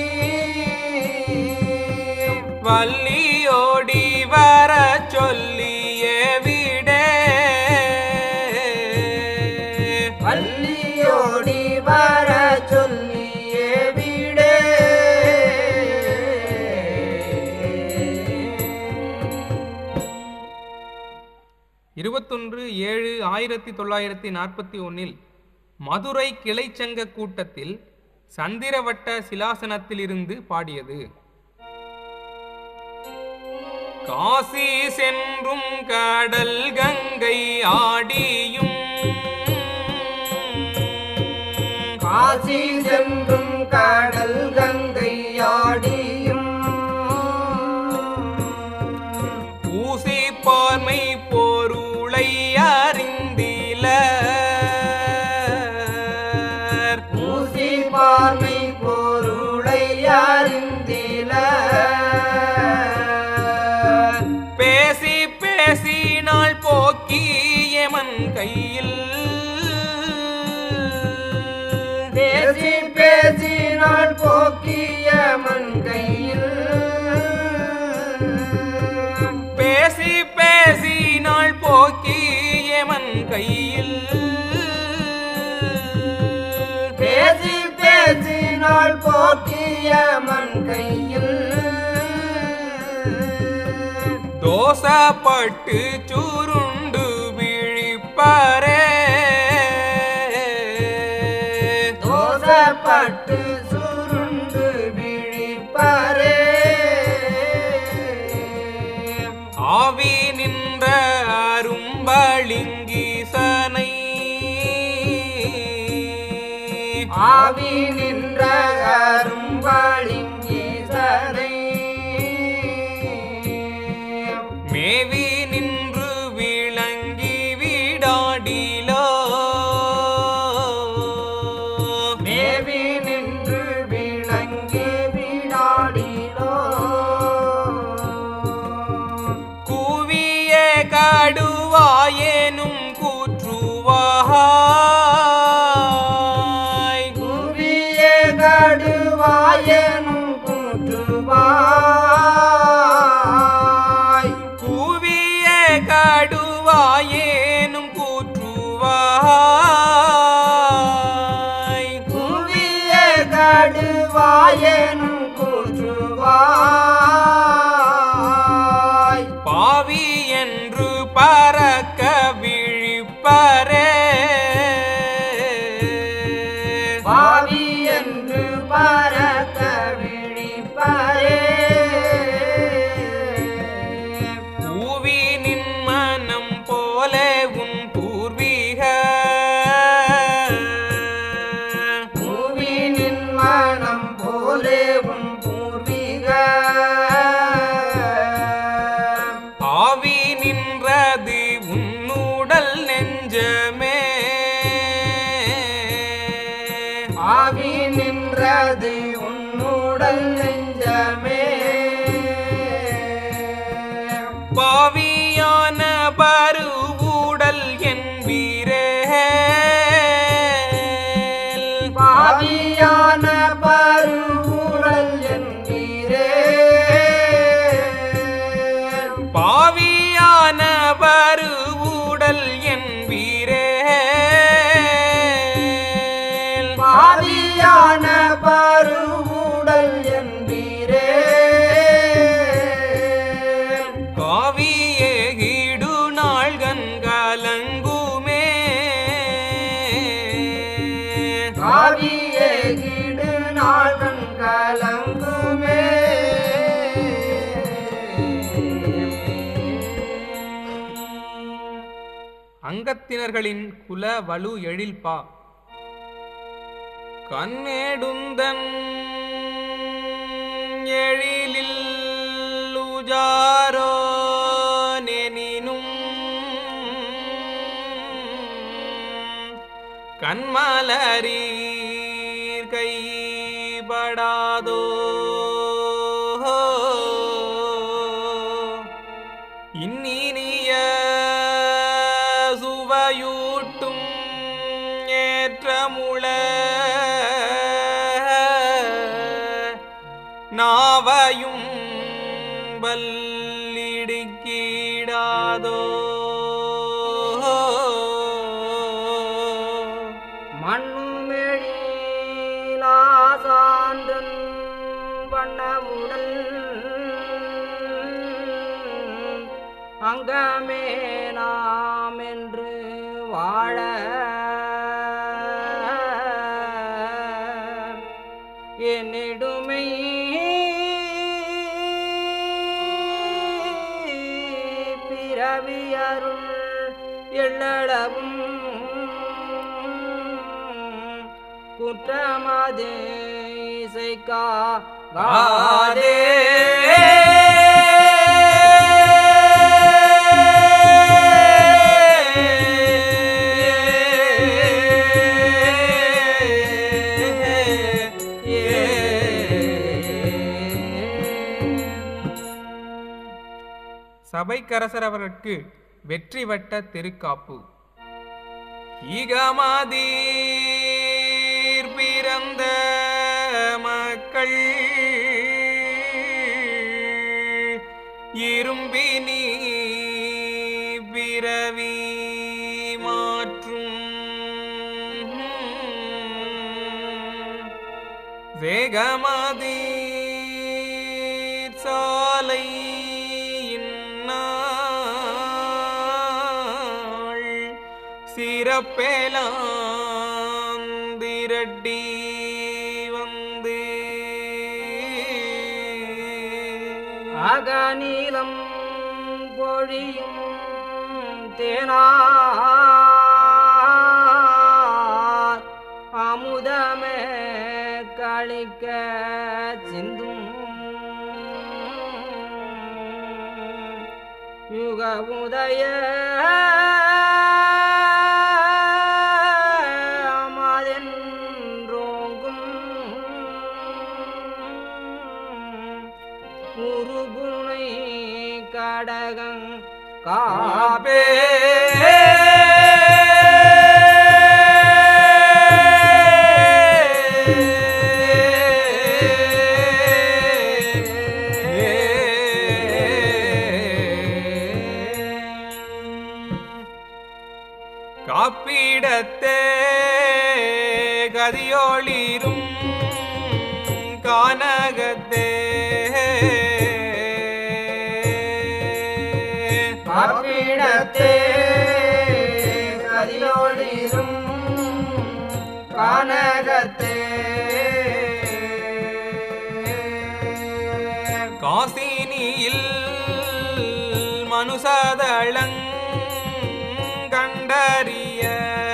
வள்ளியோடி வர சொல்லிய விடே பள்ளியோடி வர சொல்லியே விடே இருபத்தொன்று ஏழு ஆயிரத்தி தொள்ளாயிரத்தி நாற்பத்தி ஒன்னில் மதுரை கிளைச்சங்க கூட்டத்தில் சந்திரவட்ட சிலாசனத்திலிருந்து பாடியது காசி சென்றும் கடல் கங்கை ஆடியும் காசி சென்றும் கடல் கங்கை ஆடியும் ஊசி பார்மை பொருளை அறிந்தில ஊசி பார்வை பொருளை அறிந்தில பேசி பேசினால் போக்கியமன் கையில் பேசி பேசினால் போக்கிய மண் கையில் பேசி பேசினால் போக்கியமன் கையில் பேசி பேசினால் போக்கிய மண் கையில் தோசப்பட்டு சுருண்டு விழிப்பாரே தோசப்பட்டு சுருண்டு விழிப்பாரே ஆவி நின்ற அரும்பளிங்கீசனை ஆவி நின்ற அரும்பாளிங்கீசனை மேவி நின்று விளங்கி விடாடிலோ மேவி நின்று விளங்கி விடாடினோ கூவிய கடுவாயேனும் கூற்றுவாய் குவிய கடுவாயனும் கூற்றுவாய் கூவிய கடுவாயேனும் கூற்றுவாய் குவிய கடுவாயனும் கூற்றுவாய் பாவி என்று பறக்க விழிப்பரே பாவி என்று பரக்க விழிப்பரே பூவி நின் மனம் போல உன் பூர்வீக பூவினின் மனம் போலே உன் பூர்வீக ஆவி நின்றது உன்னுடல் நெஞ்சமே ஆவி நின்றது உன்னுடல் நெஞ்சமே பாவியான பரு வர்க்கத்தினர்களின் குல வலு எழில்பா கண்ணேடுந்தன் எழிலில் உஜாரோ நெனினும் கண்மலரீர் கைபடாதோ இன்னினிய சுவையூட்டும் ஏற்றமுள நாவையும் பல்லிடுக்கீடாதோ மண்ணுமெழிலாசான்றன் வண்ணமுடல் அங்கமே நாம் என்று வாழ என்னிடுமை பிறவியருள் எள்ளளவும் குற்றமது இசைக்கா காதே சபைக்கரசர் அவர்களுக்கு வெற்றி வட்ட திருக்காப்பு ஈகமாதீர் பிறந்த மக்கள் இரும்பினி பிறவி மாற்றும் வேகமதீர் சாலை இந்நாள் சிறப்பேலாந்திரட்டி வந்து அகநீலம் பொழியும் தேனா அமுதமே கழிக்க சிந்தும் யுக உதய மதென்றோங்கும் உருகுணை கடகங் காப்பே காப்பிடத்தே கதியோளிரும் கானகத்தே காப்பிடத்தே கதியோடிரும் கானகத்தே காசினியில் மனுசதளங் கண்டறிய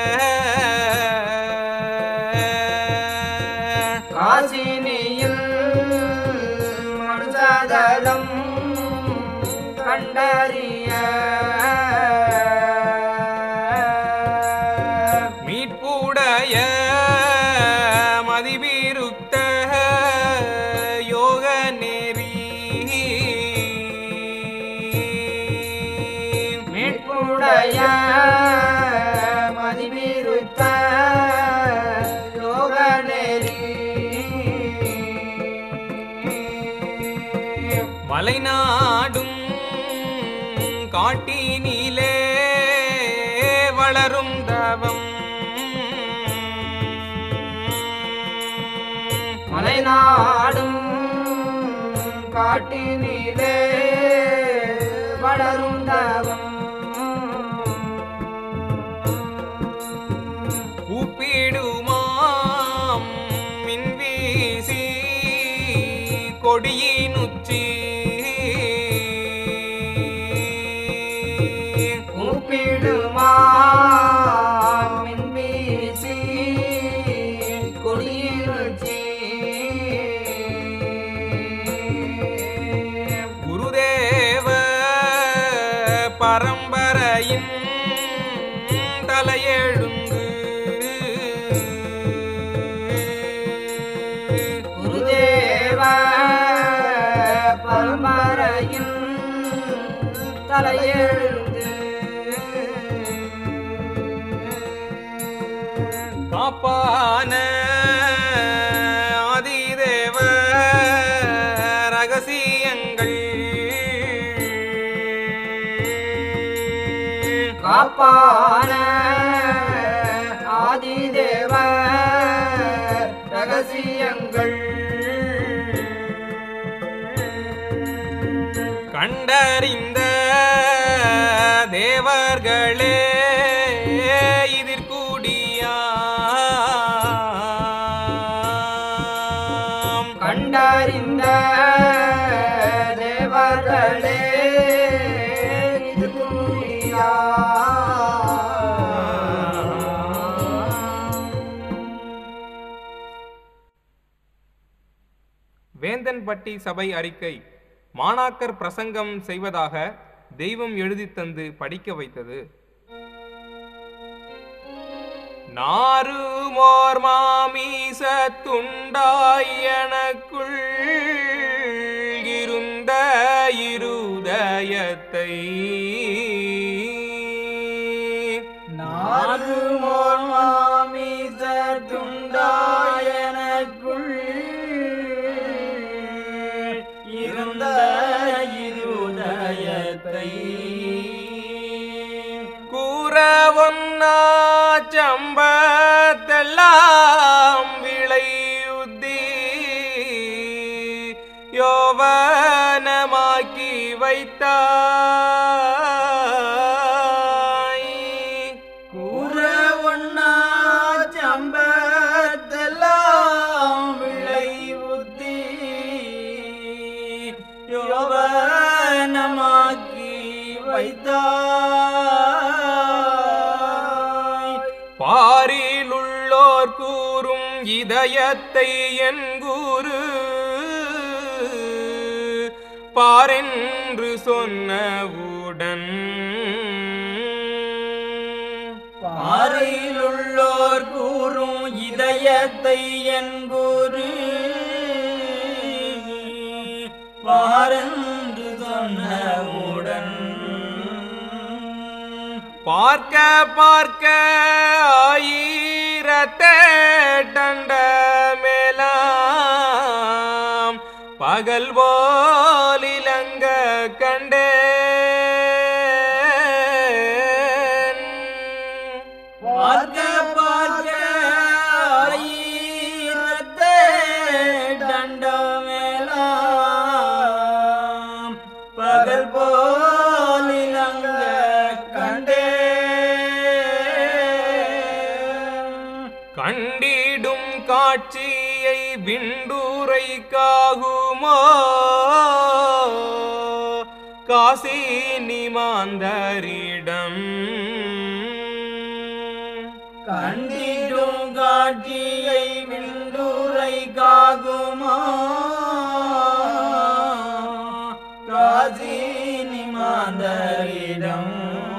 காசினியில் மனுசதலம் கண்டறிய மீட்புடைய மதிவிருத்த யோக நெறி மீட்புடைய மதிவிருத்த யோக நெறி மலைநாடும் காட்டினிலே வளரும் தவம் மலைநாடும் காட்டினிலே வளரும் தவம் கூப்பிடுமாம் மின்வீசி கொடியினுச்சி கூப்பிடுமா தலையெழுந்து காப்பான ஆதிதேவ ரகசியங்கள் காப்பான ஆதிதேவ ரகசியங்கள் கண்டறிந்த தேவர்களே இதிர்கூடியாம் கண்டறிந்த தேவர்களே இது கூறியா வேந்தன்பட்டி சபை அறிக்கை மாணாக்கர் பிரசங்கம் செய்வதாக தெய்வம் எழுதித் தந்து படிக்க வைத்தது நாறுமோர் மாமீச துண்டாய் எனக்குள் இருந்த இருதயத்தை நாடுமோர் மாமிச துண்டாயனக்குள் இருந்த இருதயத்தை கூற ஒன்னா சம்பத்தெல்லாம் விளையுத்தி யோவனமாக்கி வைத்தாய் கூற ஒன்னா சம்பத்தெல்லாம் விளை புத்தி யோவனமாக்கி வைத்தாய் பாரிலுள்ளோர் கூறும் இதயத்தை என் கூறு பாரென்று சொன்னவுடன் பாறையிலுள்ளோர் கூறும் இதயத்தை என் கூறு பாரன்று சொன்னவுடன் பார்க்க பார்க்க ஆயிரத்தே டண்ட மேலாம் பகல் போலிலங்க கண்டேன் பார்க்க பார்க்க ஆயிரத்தே தண்டமேலாம் பகல் போலிலங்க கண்டே கண்டிடும் காட்சியை விண்டூரை காகுமோ காசி நிமாந்தரிடம் கண்டிடும் காட்சியை விண்டுரை காகுமா காசி நிமாந்தரிடம்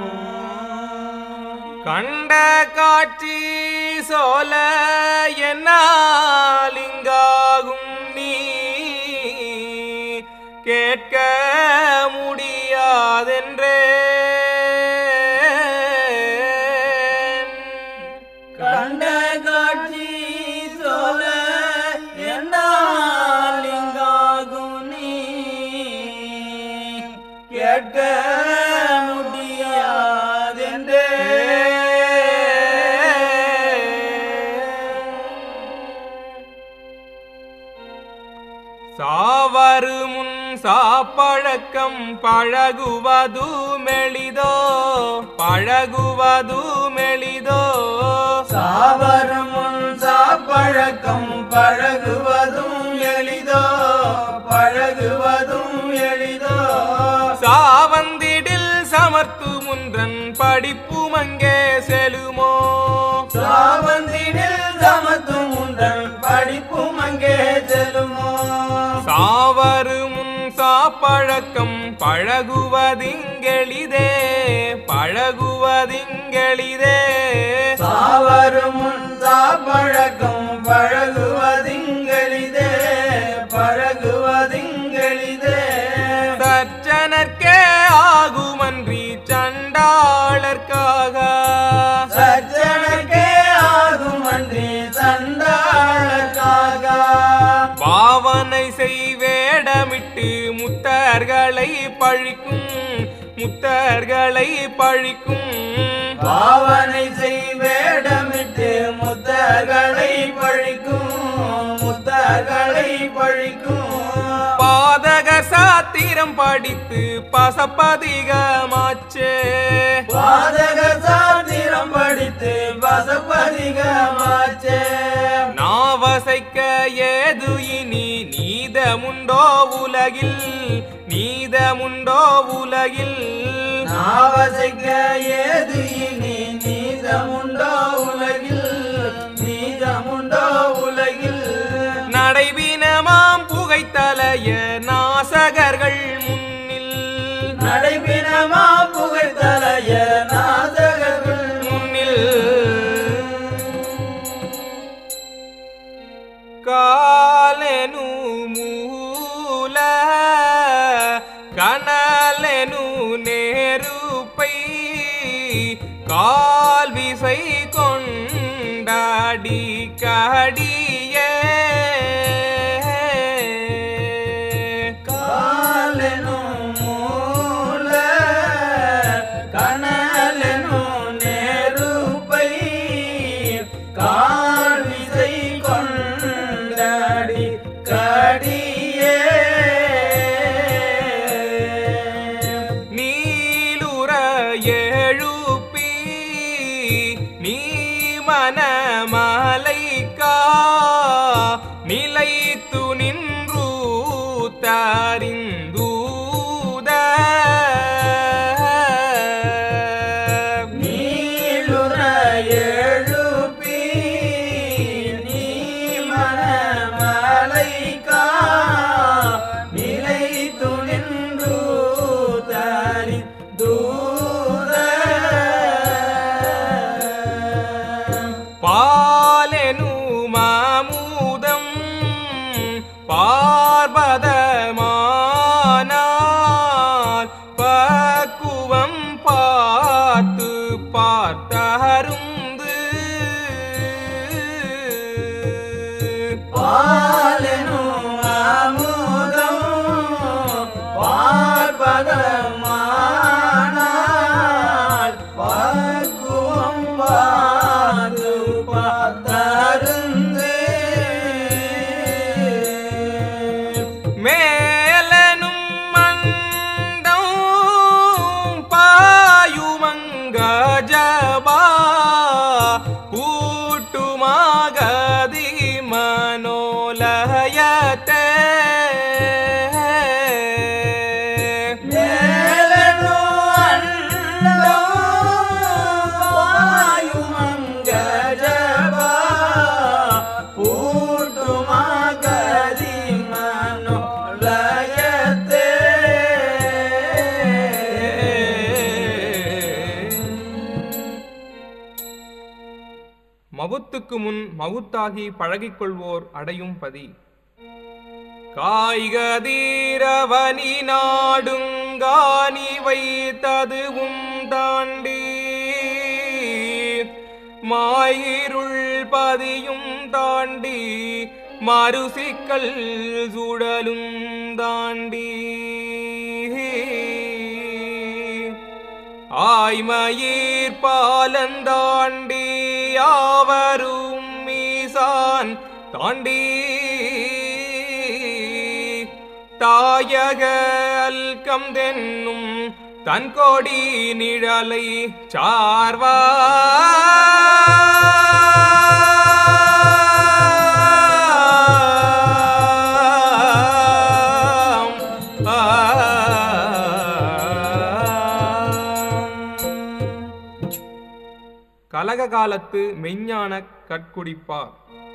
கண்ட காட்சி சோல என்னாலிங்காகும் நீ கேட்க முடியாதென்றே கண்ட காட்சி சொல்ல என்னாலிங்காகும் நீ கேட்க முடியாதென்றே சாவரு முன் சாப்பழக்கம் பழகுவது மெளிதோ பழகுவது மெளிதோ சாவரும் முன் சாப்பழக்கம் பழகுவதும் எளிதோ பழகுவதும் எளிதோ சாவந்திடில் சமர்த்து முன்றன் படிப்பும் அங்கே செலுமோ சாவந்தினில் சமத்தும் உண்டன் படிப்பும் அங்கே செல்லுமோ சாவரு முன் சாப்பழக்கம் பழகுவதிங்கெளிதே பழகுவதிங்கெளிதே சாவரும் முன் சாப்பழக்கம் பழகுவதிங்கெளிதே பழகுவதிங்கெளிதே சற்றனற்கே ஆகுமன் வேடமிட்டு முத்தர்களை பழிக்கும் முத்தர்களை பழிக்கும் பாவனை செய் வேடமிட்டு முத்தர்களை பழிக்கும் முத்தர்களை பழிக்கும் பாதக சாத்திரம் படித்து பசப்பதிகமாச்சே பாதக சாத்திரம் படித்து வசப்பதிகமாச்சே நாவசைக்க ஏது இனி நீதமுண்டோ உலகில் நீதமுண்டோ உலகில் நாவசைக்க ஏது இனி நீதமுண்டோ உலகில் நீதமுண்டோ உலகில் நடைபினமாம் புகைத்தலைய நாசகர்கள் முன்னில் நடைபினமா புகைத்தலைய நாதகர்கள் முன்னில் காலெனு மூல கனலெனு நேருப்பை கால் விசை கொண்டாடி கடியே காலெனும் மூல கனலெனும் நெருப்பை கால் விசை கொண்டாடி கடியே நீலுற எழுப்பி நீ மனமலைக்கா நிலைத்து நின்று தாரிந்தூத நீளுற எழுப்பி நீ மனமலைக்கா நிலை துணின்று தரி தூர பாலெனு மாமுதம் பார்பதமானால் பக்குவம் பார்த்து பார்த்தருந்து பாலனும் அமுதம் பார்ப்பதமானால் பக்குவம் பார்த்து பார்த்தருந்து மேலனும் மண்டம் பாயுமங்க ஜபா கூட்டுமாகதி மனோலயத்தே மேலனோ அண்டோ வாயுமங்கஜபா பூட்டுமாகதி மனோலயத்தே மவுத்துக்கு முன் மவுத்தாகி பழகிக்கொள்வோர் அடையும் பதி காய்கதீரவனி நாடுங்கானி வைத்ததுவும் தாண்டி மாயிருள் பதியும் தாண்டி மறுசிக்கல் சுடலும் தாண்டி ஆய்மயிர் பாலந்தாண்டி யாவரும் மீசான் தாண்டி தாயக அல்கம் தென்னும் தன் கொடி நிழலை சார்வா கலக காலத்து மெஞ்ஞான கட்குடிப்பார்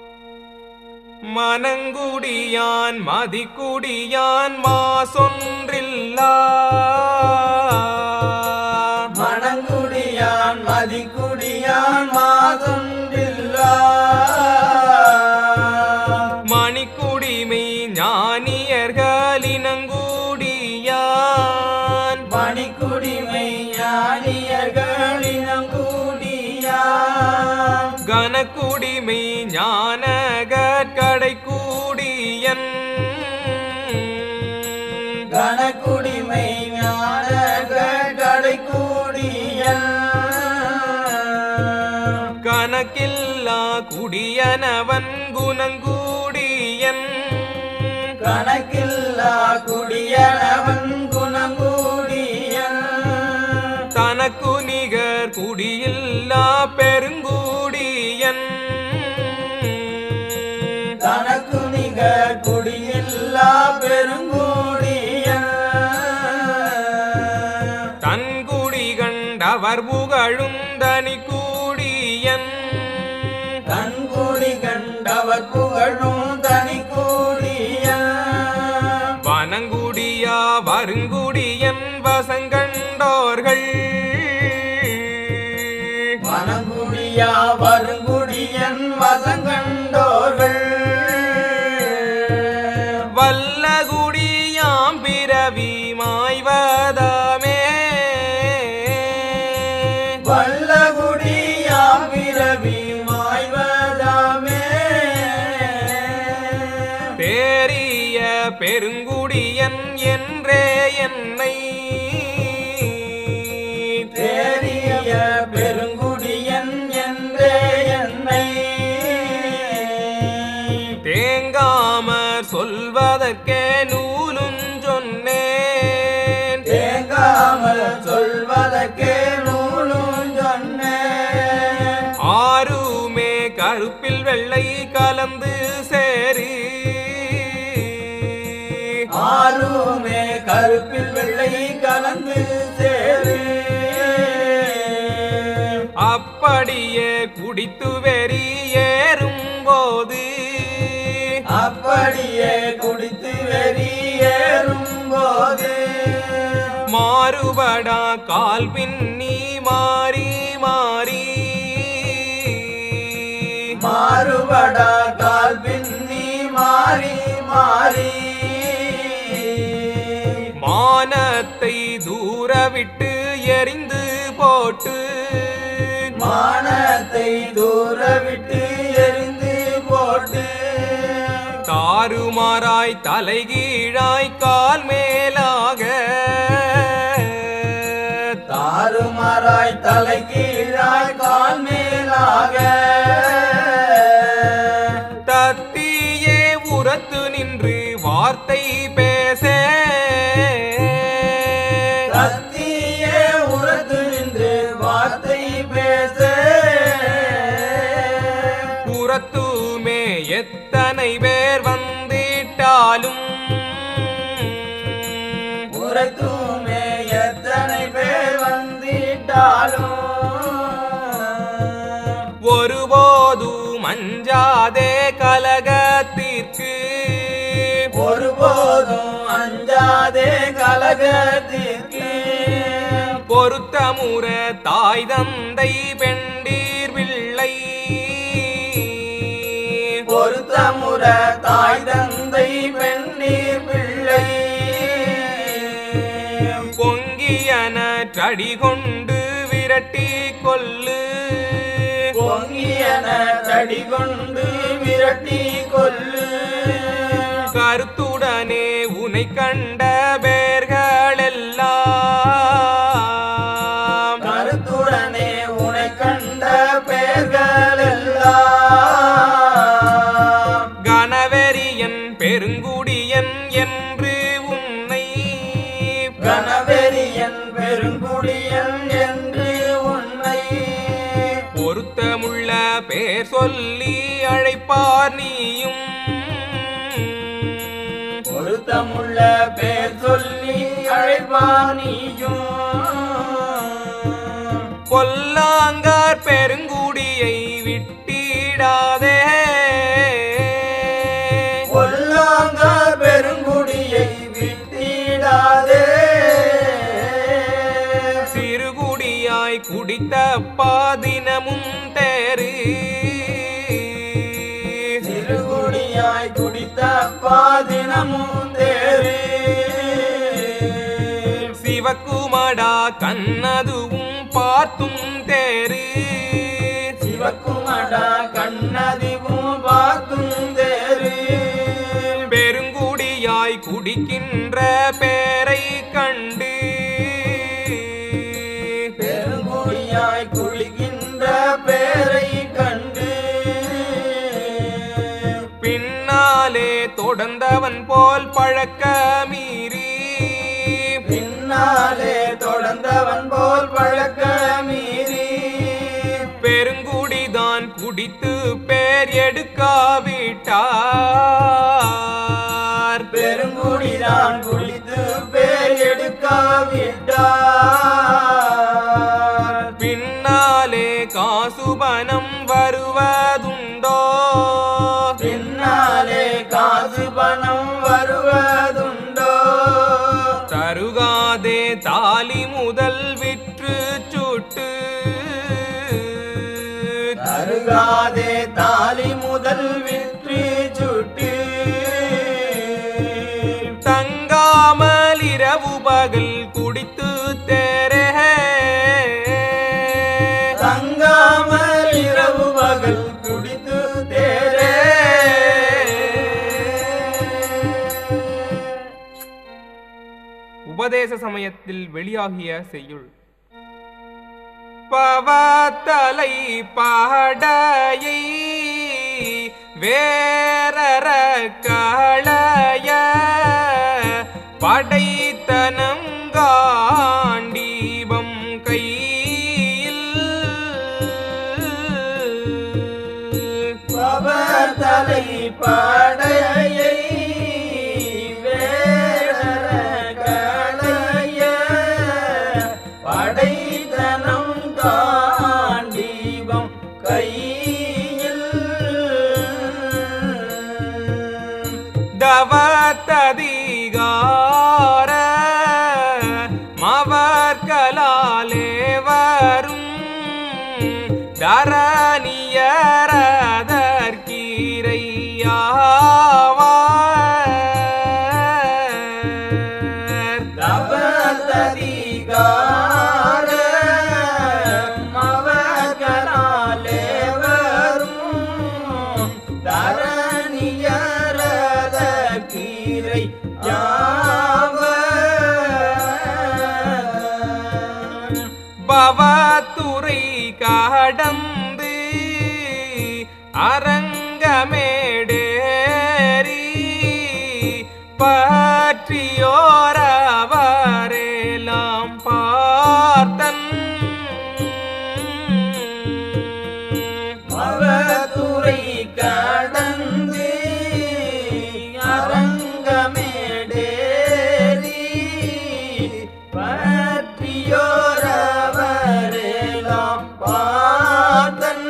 மனங்குடியான் மதிக்குடியான் மாசொன்றில்லா மணங்குடியான் மதிக்குடியான் மாதொன்றில்லா மணிக்குடிமை ஞானியர்களினங்கூடியான் மணிக்குடிமை ஞானியர்களினம் கூடியான் கனக்குடிமை ஞானகடை கூடியன் கனக்குடிமை ஞான கடைக்கூடியன் கணக்கில்லா குடியனவன் குணங்கூடியன் கணக்கில்லா குடியனவன் குணங்கூடியன் தனக்கு நிகர் குடியில்லா பெருங்கூடியன் தனக்கு நிகர் குடியில்லா பெருங்கூடியன் தன் குடி கண்டவர் புகழும் தனி கூடியன் கண்குடி கண்டவர் புகழும் தனி கூடியன் வனங்குடியா வருங்குடியன் வசங்கண்டோர்கள் வனங்குடியா வருங்குடியன் வசங்கண்டோர்கள் வல்லகுடியாம் பிறவி மாய்வதமே வல்லகுடியாம் பிறவி மாய்வதாமே பேரிய பெருங்குடியன் என்றே என்னை தேறிய பெருங்குடியன் என்றே என்னை தேங்காமற் சொல்வதற்கே நூலும் சொன்னேன் தேங்காமல் சொல்வதற்கே நூலும் சொன்னேன் ஆறுமே கருப்பில் வெள்ளை கலந்து சேரு ஆறுமே கருப்பில் வெள்ளை கலந்து சேரு அப்படியே குடித்து வெறி ஏறும் போது அப்படியே குடித்து வெறியேறும் போது மாறுபடா கால் பின்னி மாறி மாறி மாறுபடா கால் பின்னி மாறி மாறி மானத்தை தூர விட்டு எரிந்து போட்டு மானத்தை தூர விட்டு எரிந்து போட்டு தாறுமாறாய் தலைகீழாய் கால் மேலாக தாறுமாறாய் தலை கீழாய் கால் மேலாக தத்தியே உரத்து நின்று வார்த்தை பேச கத்தியே உரத்து நின்று வார்த்தை பேச புறத்துமே எத்தனை பேர் வந்திட்டாலும் உரைத்துமே எத்தனை பேர் வந்திட்டாலும் ஒருபோதும் அஞ்சாதே கலகத்திற்கு ஒருபோதும் அஞ்சாதே கலகத்திற்கு பொருத்தமுற தாய் தந்தை பெண்டீர் பிள்ளை பொருத்தமுற தாய் தந்தை பெண்ணீர் பிள்ளை பொங்கியன சடி கொண்டு விரட்டி கொல்லு பொங்கியன தடி கொண்டு விரட்டி கொல்லு கருத்துடனே உனை கண்ட பேர்களெல்லாம் கருத்துடனே உனை கண்ட பெயர்கள் எல்லாம் கணவெறியன் பெருங்குடியன் என்று உன்னை கணவெறியன் பெருங்குடியன் என்று உன்னை பொருத்தமுள்ள பேர் சொல்லி அழைப்பார் நீயும் பொருத்தமுள்ள பேர் சொல்லி அழைப்பானியும் பொல்லாங்கார் பெருங்குடியை விட்டிடாதே கொல்லாங்க பெருங்குடியை விட்டிடாதே சிறுகுடியாய் குடித்த பாதினமும் தேரு சிறுகுடியாய் குடித்த பாதினமும் தேரு சிவக்குமடா கண்ணதுவும் பார்த்தும் தேரு சிவக்குமடா கண்ணதிவும் பார்த்தும் தேரு பெருங்குடியாய் குடிக்கின்ற பேரை தொடர்ந்தவன் போல் பழக்க மீறி பின்னாலே தொடர்ந்தவன் போல் பழக்க மீறி பெருங்குடிதான் குடித்து பேர் எடுக்காவிட்டார் பெருங்குடிதான் குளித்து பேர் எடுக்காவிட்டார் பின்னாலே காசுபனம் வருவதுண்டோ பின்னாலே காசு பணம் வருவதுண்டோ தருகாதே தாலி முதல் விற்று சுட்டு அருகாதே தாலி முதல் விற்று சுட்டு தங்காமல் இரவு பகல் குடித்து தேரே தங்காமல் இரவு பகல் குடித்து தேரே உபதேச சமயத்தில் வெளியாகிய செய்யுள் பவத்தலை பாடையை வேரற களய படைத்தனம் காண்டீபம் கையில் பவத்தலை படையை வேடர களைய படைத்தனம் காண்டீபம் கையில் தவத்ததிகார மவர்களாலே வரும் தரணியரதற்கீரையாவார் தவத்ததிகார மவர்களாலே வரும் தரணியரத கீரை யாவர் பவத்துறை கடந்து அரங்கமேடேறி பற்றியோரவரெல்லாம் பார்த்தன் அவதுரை கடந்து அரங்கமேடேறி பற்றியோரவரெல்லாம் பார்த்தன்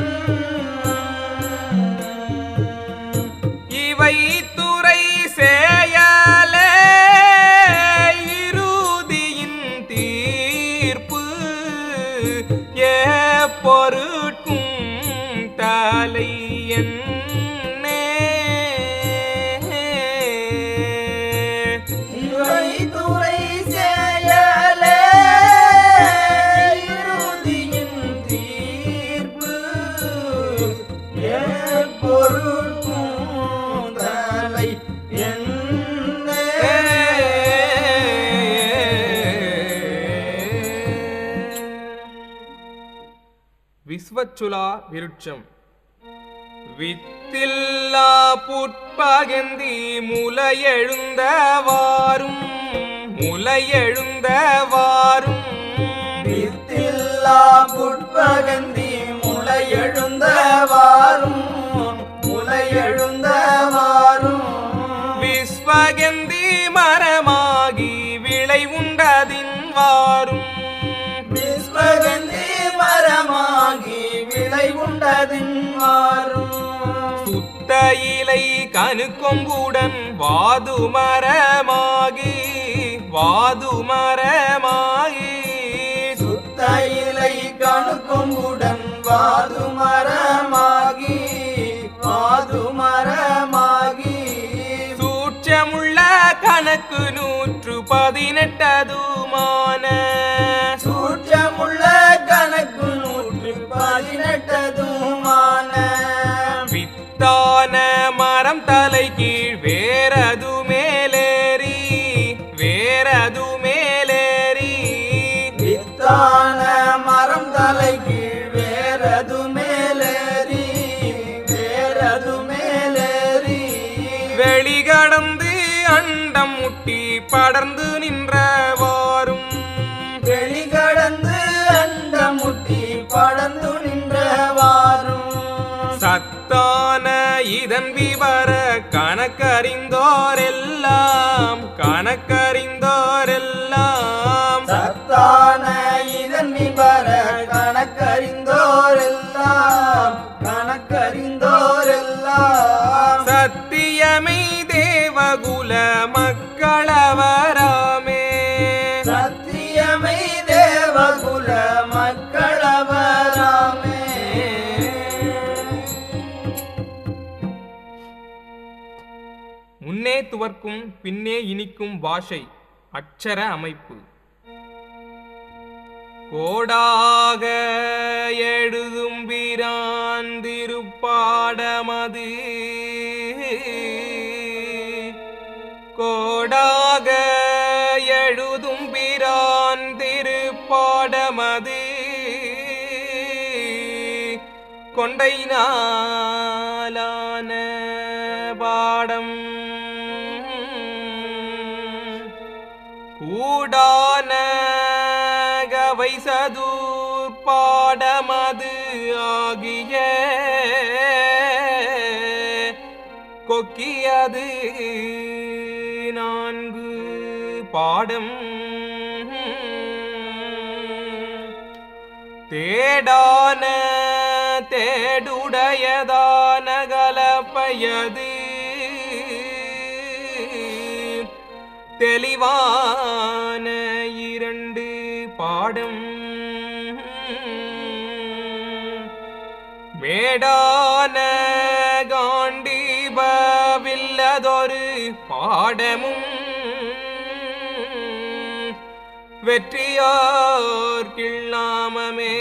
இவை துறை செயலே இறுதியின் தீர்ப்பு எப்பொருட்கும் தலை இவை துறை செயலே இறுதியின் தீர்ப்பு பொருட்கும் தலை விஸ்வச்சுலா விருட்சம் வித்தில்லா புட்பகந்தி முலையெழுந்தவாரும் முலையெழுந்தவாரும் வித்தில்லா புட்பகந்தி முளையெழுந்தவாரும் முளையெழுந்தவாரும் விஸ்வகந்தி மரமாகி விளை உண்டதின் வாரும் விஸ்வகந்தி மரமாகி விளை உண்டதின் வாரும் சுத்த இலை கணுக்கொம்புடன் வாது மரமாகி வாது மரமாகி சுத்த இலை கணுக்கொம்புடன் வாது மரமாகி வாது மரமாகி சூட்சமுள்ள கணக்கு நூற்று பதினெட்டதுமான சூட்சமுள்ள கணக்கு நூற்று பதினெட்டதுமான வித்தான மரம் தலை கீழ் வேறது மேலேறி வேறது மேலேறி வித்தான மரம் தலை கீழ் வேறது மேலேறி வேறது மேலேறி வெளிகடந்து நின்றவாறும் வெளிகடந்து அண்டமுட்டி படந்து நின்றவாறும் சத்தான இதன் விவர கணக்கறிந்தோரெல்லாம் கணக்கறிந்தோரெல்லாம் சத்தான இதன் விவர கணக்கறிந்தோரெல்லாம் கணக்கறிந்தோரெல்லாம் சத்தியமை தேவகுல மக்களவராமே சத்தியமை தேவகுல மக்களவராமே முன்னே துவர்க்கும் பின்னே இனிக்கும் பாஷை அட்சர அமைப்பு கோடாக எழுதும் பிரான் திருப்பாடமது கோடாக எழுதும் பிரான் திருப்பாடமது கொண்டை நாளான பாடம் கூடான கவை சதூர் பாடமது ஆகிய கொக்கியது நான்கு பாடம் தேடான தேடுடையதான கலப்பையது தெளிவான இரண்டு பாடம் மேடான காண்டீபவில்லதொரு பாடமும் வெற்றியார் கிள்ளாமமே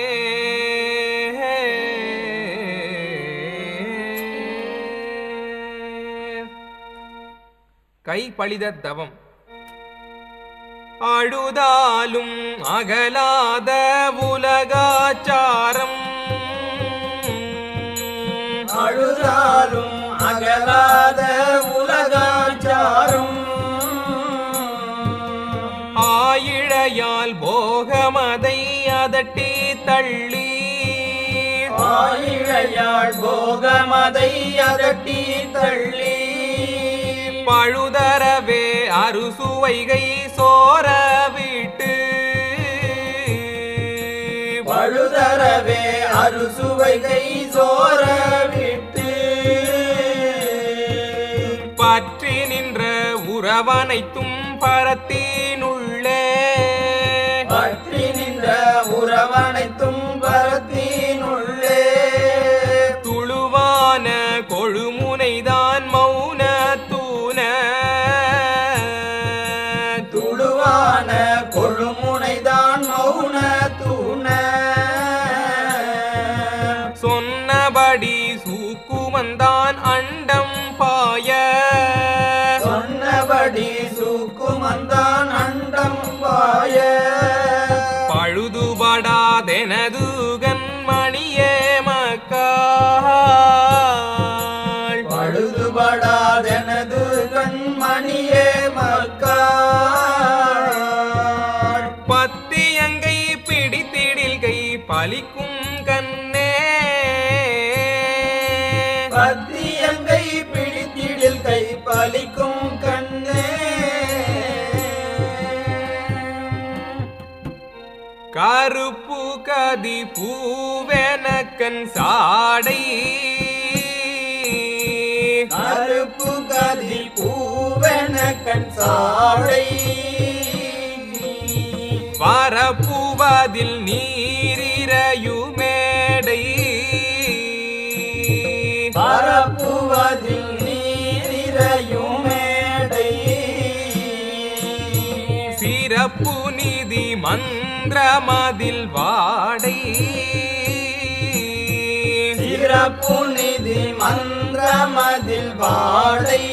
கை பழித தவம் அழுதாலும் அகலாத உலகாச்சாரம் அழுதாலும் அகலாத உலகாச்சாரும் ஆயிழையால் போகமதை அதட்டி தள்ளி ஆயிழையாள் போகமதை அதட்டி தள்ளி பழுதரவே அறுசுவைகை சோர விட்டு பழுதரவே அறுசுவைகை சோர விட்டு பற்றி நின்ற உறவனைத்தும் பரத்தினுள்ளே பற்றி நின்ற உறவனைத்தும் பரத்தினுள்ளே துளுவான கொழுமுனைதான் மௌன தூன துளுவான கொழுமுனைதான் மௌன தூண சொன்னபடி சூக்குமந்தான் அண்டம் பாய சொன்னபடி சூக்குமந்தான் அண்டம் பாய பழுதுபடாதெனது கண்மணியே மக்காள் பழுதுபடாதெனது கண்மணியே மக்காள் பத்தியங்கை பிடித்திடில் கை பலிக்கும் கண்ணே பத்தியங்கை பிடித்திடில் கை பலிக்கும் கண்ணே கருப்பு கதி பூவெனக்கன் சாடை கருப்பு கதி பூவென கண் சாடை வரப்புவதில் நீரிரையுமேடை பரப்புவதில் நீரிரையும் மேடை சிறப்பு நிதி மந்திரமதில் வாடை சிறப்பு நிதி மந்திரமதில் வாடை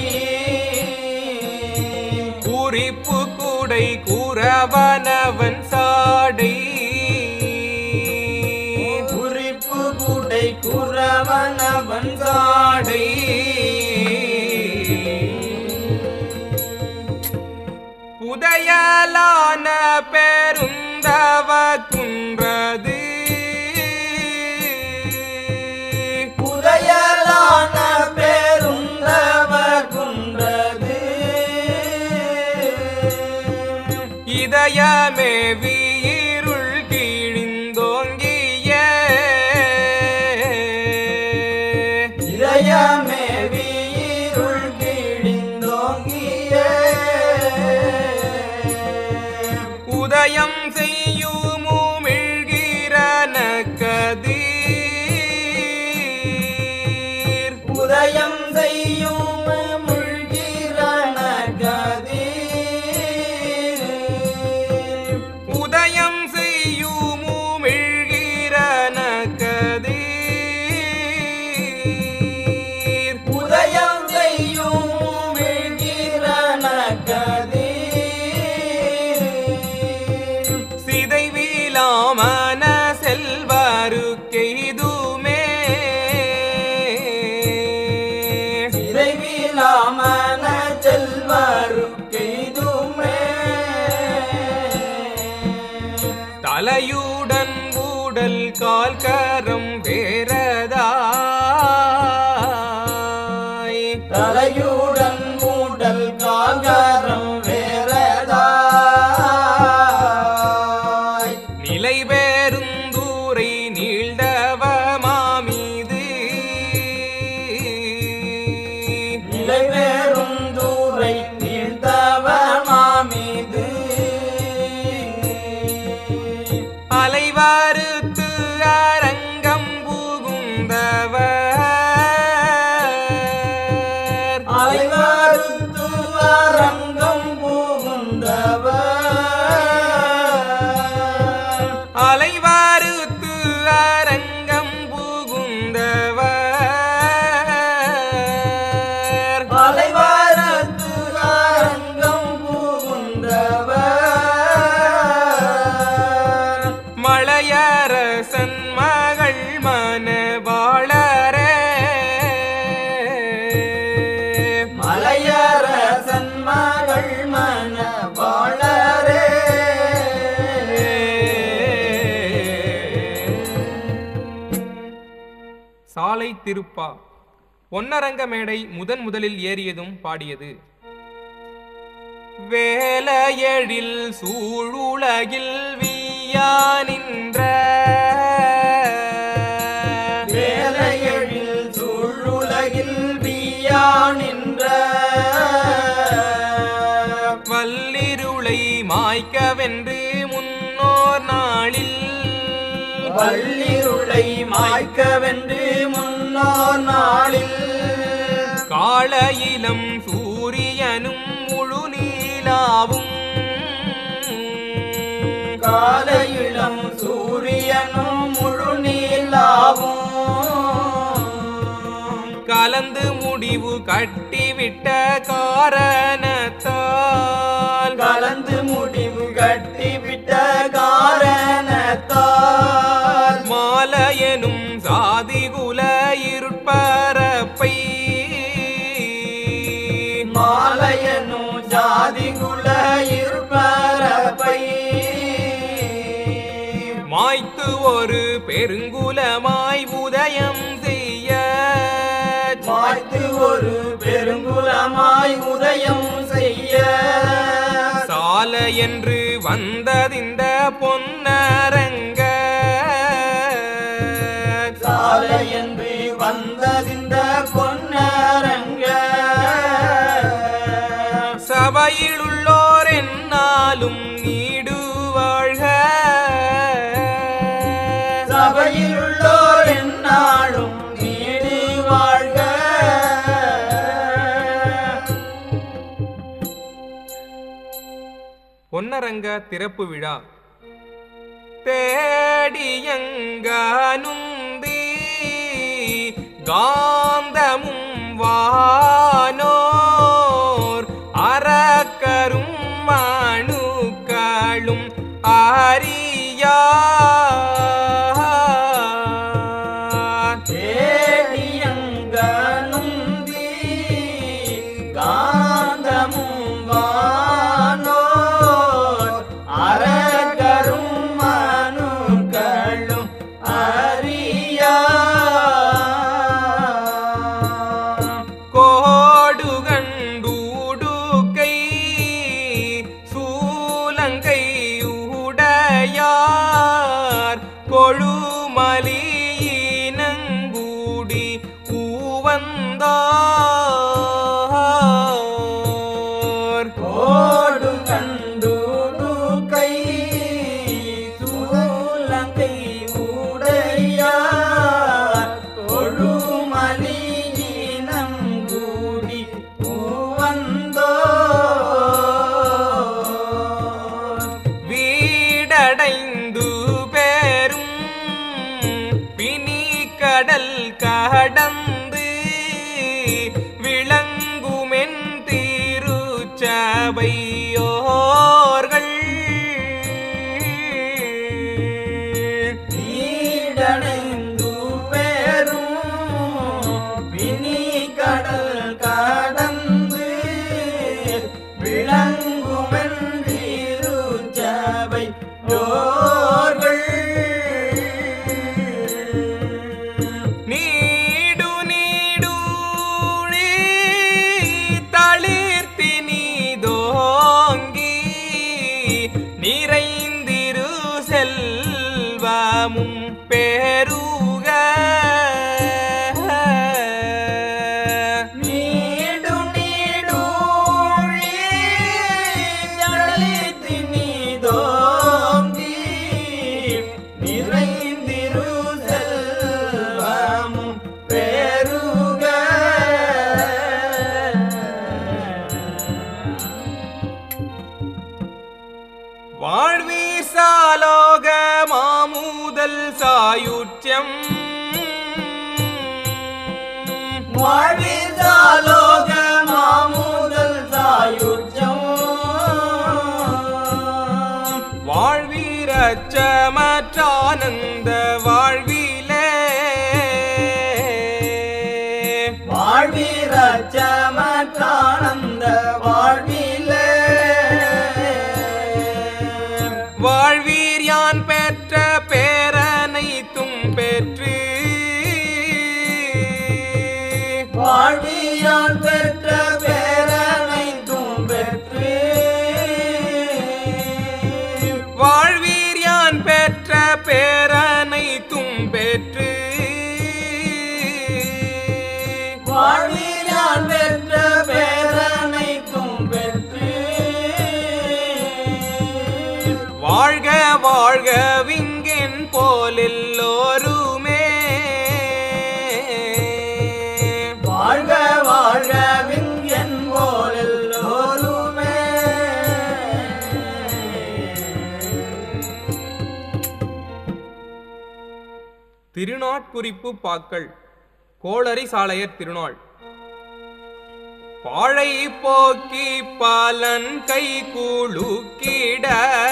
குறிப்பு கூடை குறவனவன் சாடை குறிப்பு குடை குறவனவன் சாடை புதையல புதையலான பெருந்தவ குன்றது புதையலான பெருந்தவ குன்றது இதயமே வீருள் கீழிந்தோங்கிய இதயமே வீருள் கீழிந்தோங்கிய உதயம் செய்யுமுமிழ்கிறன கதீர் உதயம் செய்யும் முழ்கிரண கதீர் உதயம் செய்யுமுமிழ்கிறன கதீர் உதயம் செய்யும் முழ்கிரண கதீர் சிதைவிலாமன செல்வருக்கெய்துமே இறைவிலாமன செல்வருக்கெய்துமே தலையுடன் ஊடல் கால் கரம் வேறதாய் தலையுடன் மூடல் காகரம் வேறதாய் நிலை பேருந்தூரை நீழ்ந்தவ மாமீது நிலை வேறும் தூரை நீழ்ந்தவ மாமீது அலைவாருத்து அரங்கம் புகுந்தவர் அலைவாருத்து அரங்கம் புகுந்தவர் அலைவாருத்து அரங்கம் புகுந்தவர் அலைவாரத்து அரங்கம் புகுந்தவர் மலையரசன் மகள் மனவாளரே மலையரசன் மகள் மணவாளரே சாலை திருப்பா பொன்னரங்க மேடை முதன் முதலில் ஏறியதும் பாடியது வேலையழில் சூழுலகில் வீயா நின்ற வேலையழில் சூழுலகில் வீயா நின்ற வல்லிருளை மாய்க்கவென்று முன்னோர் நாளில் வள்ளிருளை மாய்க்கவென்று முன்னோர் நாளில் காளையிலம் சூரியனும் முழு நீலாவும் காலையிளம் சூரியனும் முழு நீலாவும் கலந்து முடிவு கட்டிவிட்ட காரணத்தால் கலந்து முடிவு கட்டிவிட்ட காரணத்தால் மாலையனும் சாதிகுல இருட்பரப்பை மாலையனும் ஜாதிகுல இருப்பரப்பை மாய்த்து ஒரு பெருங்குலமாய் உதயம் செய்ய மாய்த்து ஒரு பெருங்குலமாய் உதயம் செய்ய சால என்று வந்ததிந்த பொன்னரங்க சாலை என்று வந்ததிந்த பொன்னரங்க சபையிலுள்ளோர் என்னாலும் நீடு வாழ்க சபையில் உள்ளோர் என்னாலும் நீடு வாழ்க பொன்னரங்க திறப்பு விழா தேடியங்கனுந்தி காந்தமும் வானோர் அறக்கரும் மணுக்களும் அறியா தேடியங்கனுந்தி காந்தமும் வானோர் நிறைந்திரு செல்வமும் பெருக நீடும் நீடூழி ஜடலித்து நீதோங்கி நிறைந்திரு செல்வமும் பெருக வாழ்வீசாலோக மாமுதல் சாயுட்யம் வாழ்விதாலோக மாமுதல் சாயுஜம் வாழ்வீரச்சமற்றானந்த வாழ்விலே வாழ்விரச்சமற்றானந்த வாழ்விலே வாழ்வீர் யான் பெற்ற பேரனைத்தும் பெற்று வாழ்வியான் பெற்ற பேரனைத்தும் பெற்று வாழ்வீர் யான் பெற்ற பேரனைத்தும் பெற்று வாழ்வியான் பெற்ற பேரனைத்தும் பெற்று வாழ்க வாழ்க விங்கென் போல் எல்லோருமே வாழ்க வாழ்க விங்கன் போல் எல்லோருமே திருநாட்குறிப்பு பாக்கள் கோளரி சாலையர் திருநாள் பாழை போக்கி பாலன் கை குலுக்கிட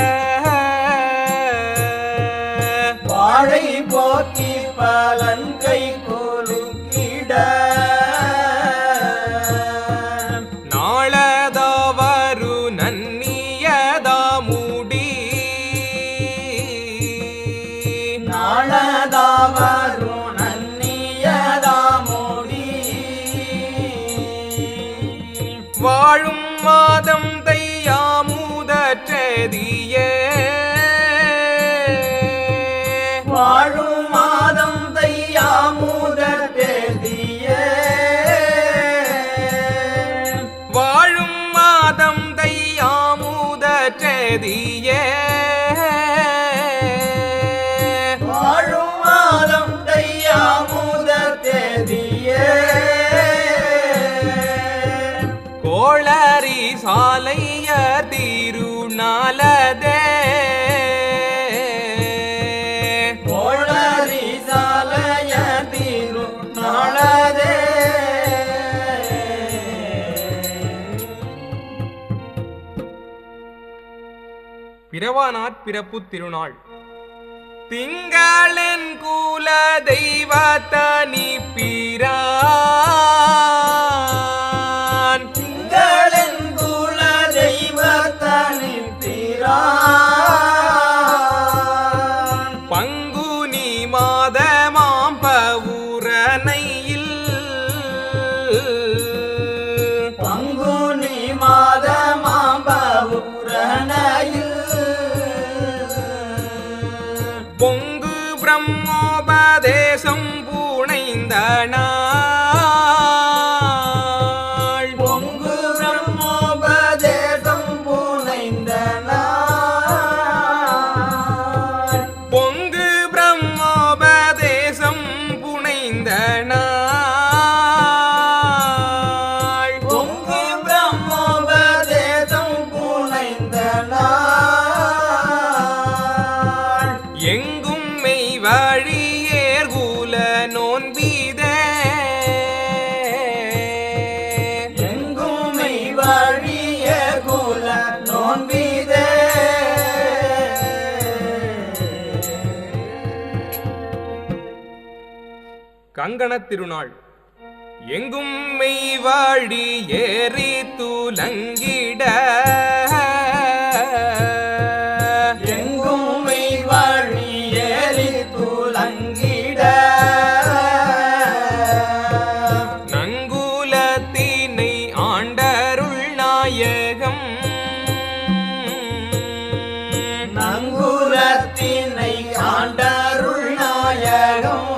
வாழை போக்கி பலன் கை குலுக்கிட நாளதவரு நன்னியதா முடி நாளதாவரும் நன்னியதா மோடி வாழும் மாதம் தையாமுதற்றதியே வாழும் மாதம் தையாமுத தேதிய வாழும் மாதம் தையாமுதற்றதியே வாழும் மாதம் தையாமுத தேதிய கோளரி சாலைய திருநாளதே கோளரி சாலைய தீரு நாளதே பிறவானாற் பிறப்பு திருநாள் திங்களென் குல தெய்வத்தனி பிரான் திங்களின் குல தெய்வத்தனி பிரான் பங்குனி மாதமாம் பவுரனையில் பங்குனி மாதமாம்பூரணையில் பொங்கு பிரம்மோபதேசம் பூணைந்த நாள் பொங்கு பிரம்மோபதேசம் புனைந்த நாள் பொங்கு பிரம்மோபதேசம் புனைந்த நாள் பொங்கு பிரம்மோபதேசம் புனைந்த நாள் எங்கும் மெய் வழியேர் குல நோன்பிதே எங்குமை வழிய குல நோன்பிதே கங்கணத் திருநாள் எங்கும் மெய் வாழி ஏறி துலங்கிட எங்குமை வழி ஏறி துலங்கிட நங்குலத்தினை ஆண்டருள் நாயகம் அகத்தினை ஆண்டருள் நாயகம்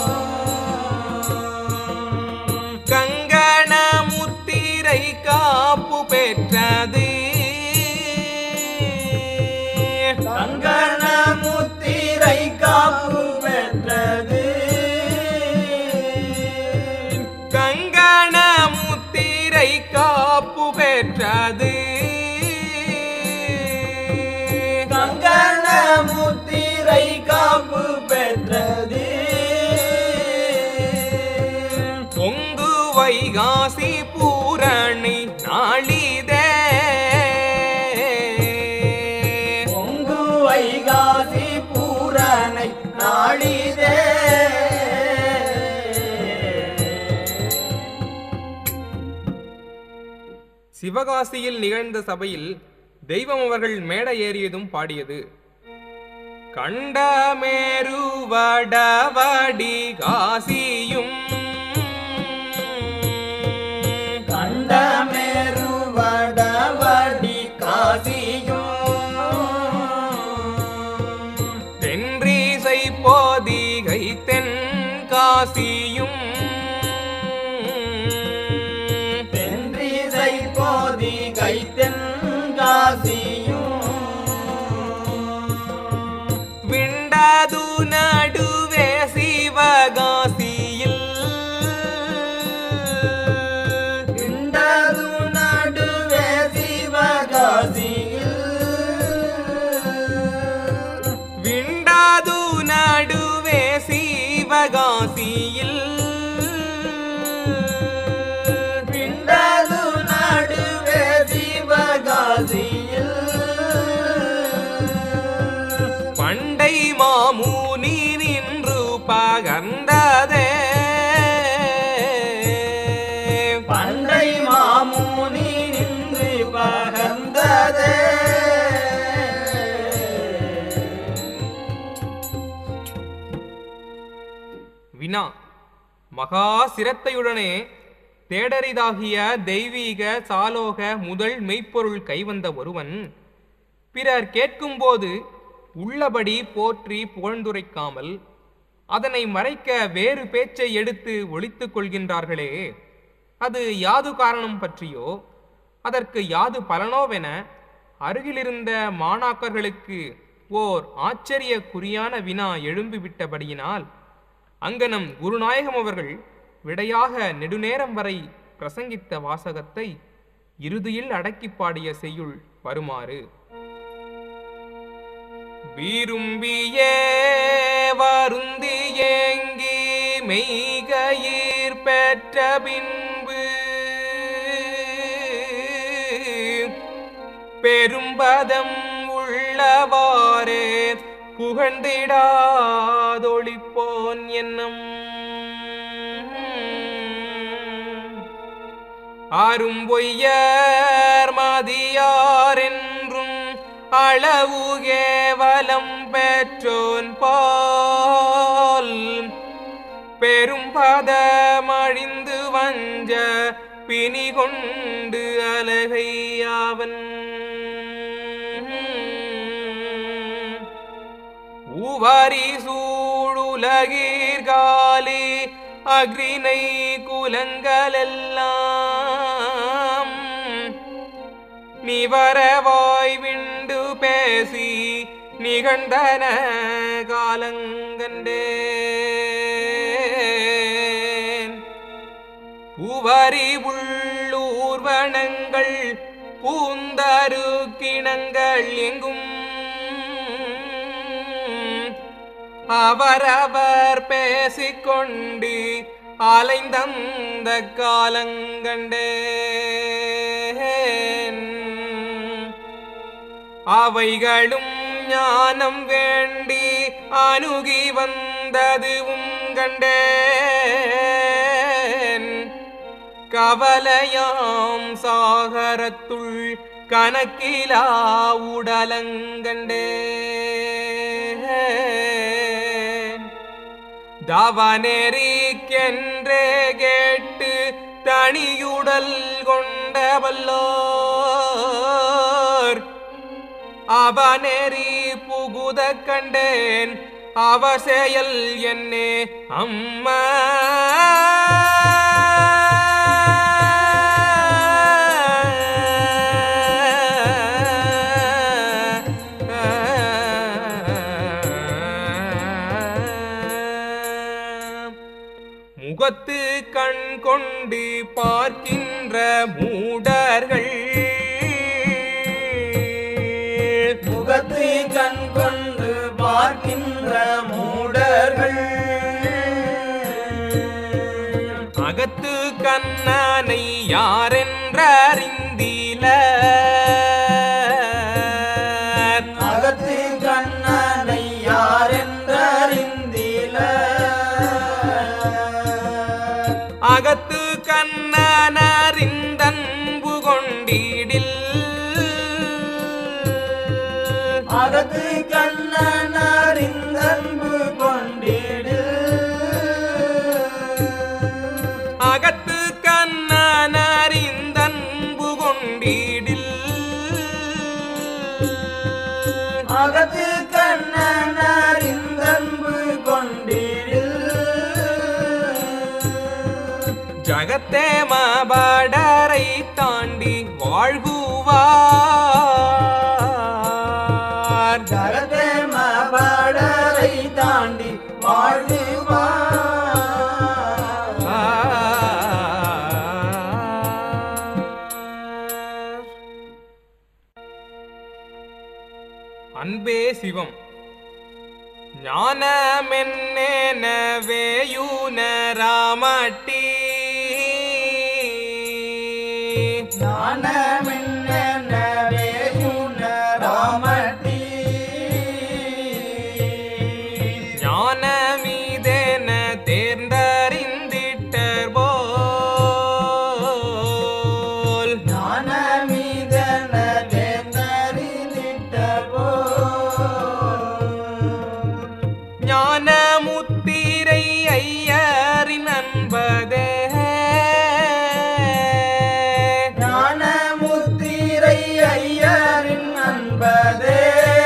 கங்கண முத்திரை காப்பு பெற்றது கங்கண முத்திரை காப்பு பெற்றது கங்கண முத்திரை காப்பு பெற்றது கங்கண முத்திரை காப்பு பெற்றது பொங்கு வைகாசி பூரணி நாளிதே பொங்கு வைகாசி பூரணை நாளிதே சிவகாசியில் நிகழ்ந்த சபையில் தெய்வம் அவர்கள் மேடை ஏறியதும் பாடியது கண்டமேரு வடவடி காசியும் கண்டமேரு வடவடி காசியும் தென்றிசை போதிகை தென் காசியும் தென்றிசை போதி கைத்தென் காசியும் விண்டது நடுவே சிவகாசியில் இண்டது நடுவே சிவகாசியில் விண்டாது நடுவே சிவகாசியில் பிண்டது நடுவே சிவகாசியில் பண்டை மாமுனி நின்று பகர்ந்ததே பண்டை மாமுனி நின்று பகர்ந்ததே வினா மகா சிரத்தையுடனே தேடரிதாகிய தெய்வீக சாலோக முதல் மெய்ப்பொருள் கைவந்த ஒருவன் பிறர் கேட்கும்போது உள்ளபடி போற்றி புகழ்ந்துரைக்காமல் அதனை மறைக்க வேறு பேச்சை எடுத்து ஒழித்துக் கொள்கின்றார்களே அது யாது காரணம் பற்றியோ அதற்கு யாது பலனோவென அருகிலிருந்த மாணாக்கர்களுக்கு ஓர் ஆச்சரிய குறியான வினா எழும்பிவிட்டபடியினால் அங்கனம் குருநாயகம் அவர்கள் விடையாக நெடுநேரம் வரை பிரசங்கித்த வாசகத்தை இறுதியில் அடக்கிப் பாடிய செய்யுள் வருமாறு விரும்பியே வருந்தி ஏங்கி மெய்கயிர் பெற்ற பின்பு பெரும்பதம் உள்ளவாறே புகழ்ந்திடாதொழிப்போன் என்னும் ஆரும் பொய்யர் மதியார் என்றும் அளவு கேவலம் பெற்றோன் பால் பெரும் பதமழிந்து வஞ்ச பிணி கொண்டு அலகையாவன் உவரி சூடுலகீர்காலி அக்ரிணை குலங்களெல்லாம் நிவரவாய் விண்டு பேசி நிகழ்ந்தன காலங்கண்டேன் உவரி உள்ளூர்வனங்கள் பூந்தரு கிணங்கள் எங்கும் அவரவர் பேசிக்கொண்டு அலைந்தந்த காலங்கண்டேன் அவைகளும் ஞானம் வேண்டி அணுகி வந்ததுவும் கண்டேன் கவலையாம் சாகரத்துள் கணக்கிலா உடலங்கண்டேன் தவநெறிக்கென்றே கேட்டு தனியுடல் கொண்டவல்லோர் அவநெறி புகுத கண்டேன் அவர் செயல் என்னே அம்மா முகத்து கண் கொண்டு பார்க்கின்ற மூடர்கள் முகத்தை கண் கொண்டு பார்க்கின்ற மூடர்கள் அகத்து கண்ணனை யாரென்ற அறிந்தில அகத்து கண்ணனை யாரென்றறிந்தில அகத்து கண்ணனறிந்தன்பு கொண்டிடில் அகத்து கண்ணனறிந்தன்பு கொண்டிடு அகத்து கண்ணனறிந்தன்பு கொண்டிடில் அகத்து கண்ணனறிந்தன்பு கொண்டிடு ஜகத்தே மாபாடரை தாண்டி வாழ்குவார் ஜகதே மபடரை தாண்டி வாழ்வார் அன்பே சிவம் ஞானமென்னவேயுனராமட்டி ஞானமென்னவேயுணராமட்டி ஞானமீதென தேர்ந்தறிந்திட்டர் போல் ஞானமிதன தேர்ந்தறிந்திட்டவோ ஞானமுத்திரை ஐயரின் அன்பதே ஞானமுத்திரை ஐயரின் அன்பதே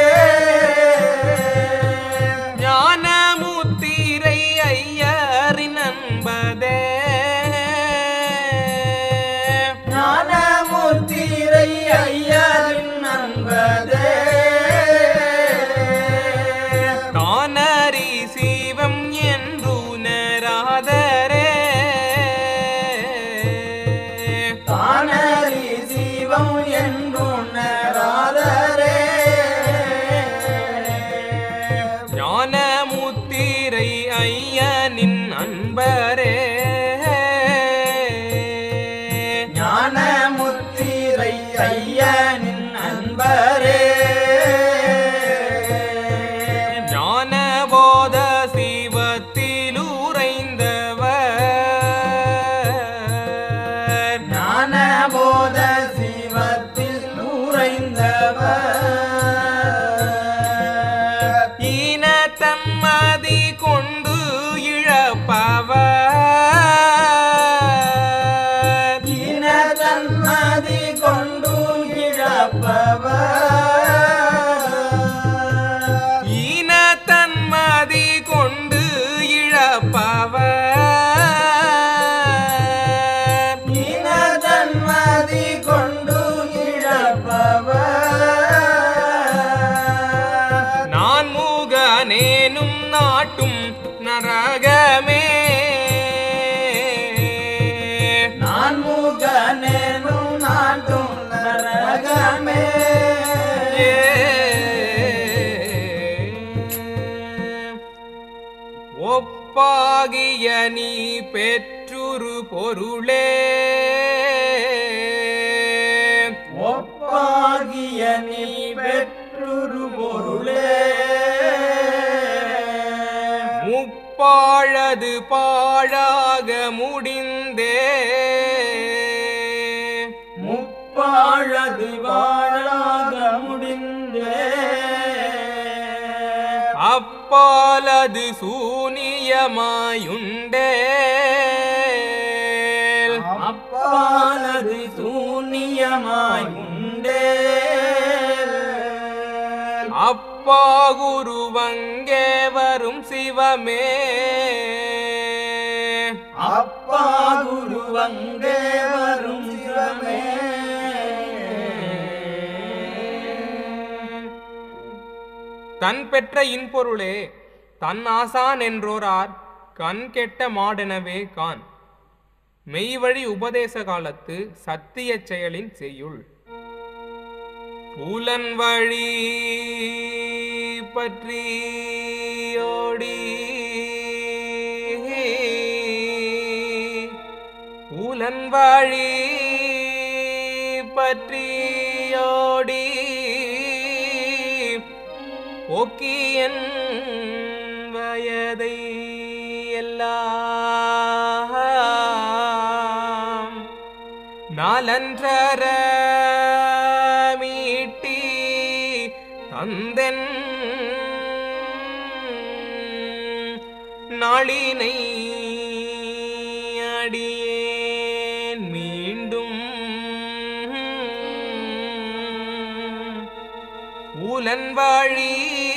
ஞானமுத்திரை ஐயரின் அன்பதே ஞானமுத்திரை ஐயரின் அன்பதே தானறி சிவம் என்றுணராதரே தானறி சிவம் என்றுணராதரே ஞானமுத்திரை ஐயனின் அன்பரே ஞானமுத்திரை ஐயனின் அன்பரே ஞானபோத சிவத்திலுரைந்தவர் ஞானபோத சிவத்தில் உறைந்தவர் ஈன தம்மதி கொண்டு இழப்பவர் இன தன்மதி கொண்டு இழப்பவர் ஈன தன்மதி கொண்டு இழப்பவர் இன தன்மதி கொண்டு இழப்பவர் நான் முகனேனும் நாட்டும் நரகமே நான் முகனேனும் நாட்டும் நரகமே ஒப்பாகிய நீ பெற்றுரு பொருளே ஒப்பாகிய நீ பெற்றுரு பொருளே முப்பாழது பாழாக முடிந்தே முப்பாழது வாழாக முடிந்தே அப்பாலது சூனியமாயுண்டே அப்பாலது சூனியமாய் உண்டே அப்பா குருவங்கே வரும் சிவமே அப்பா குருவங்கே வரும் சிவமே தன் பெற்ற இன்பொருளே தன் ஆசான் என்றோரார் கண் கெட்ட மாடெனவே கான் மெய்வழி உபதேச காலத்து சத்தியச் செயலின் செய்யுள் புலன் வழி பற்றியோடி புலன் வழி பற்றியோடி போக்கியன் வயதை எல்லாம் நாலன்றர மீட்டி தந்தென் நாளினை அடியேன் மீண்டும் ஊலன் வாழி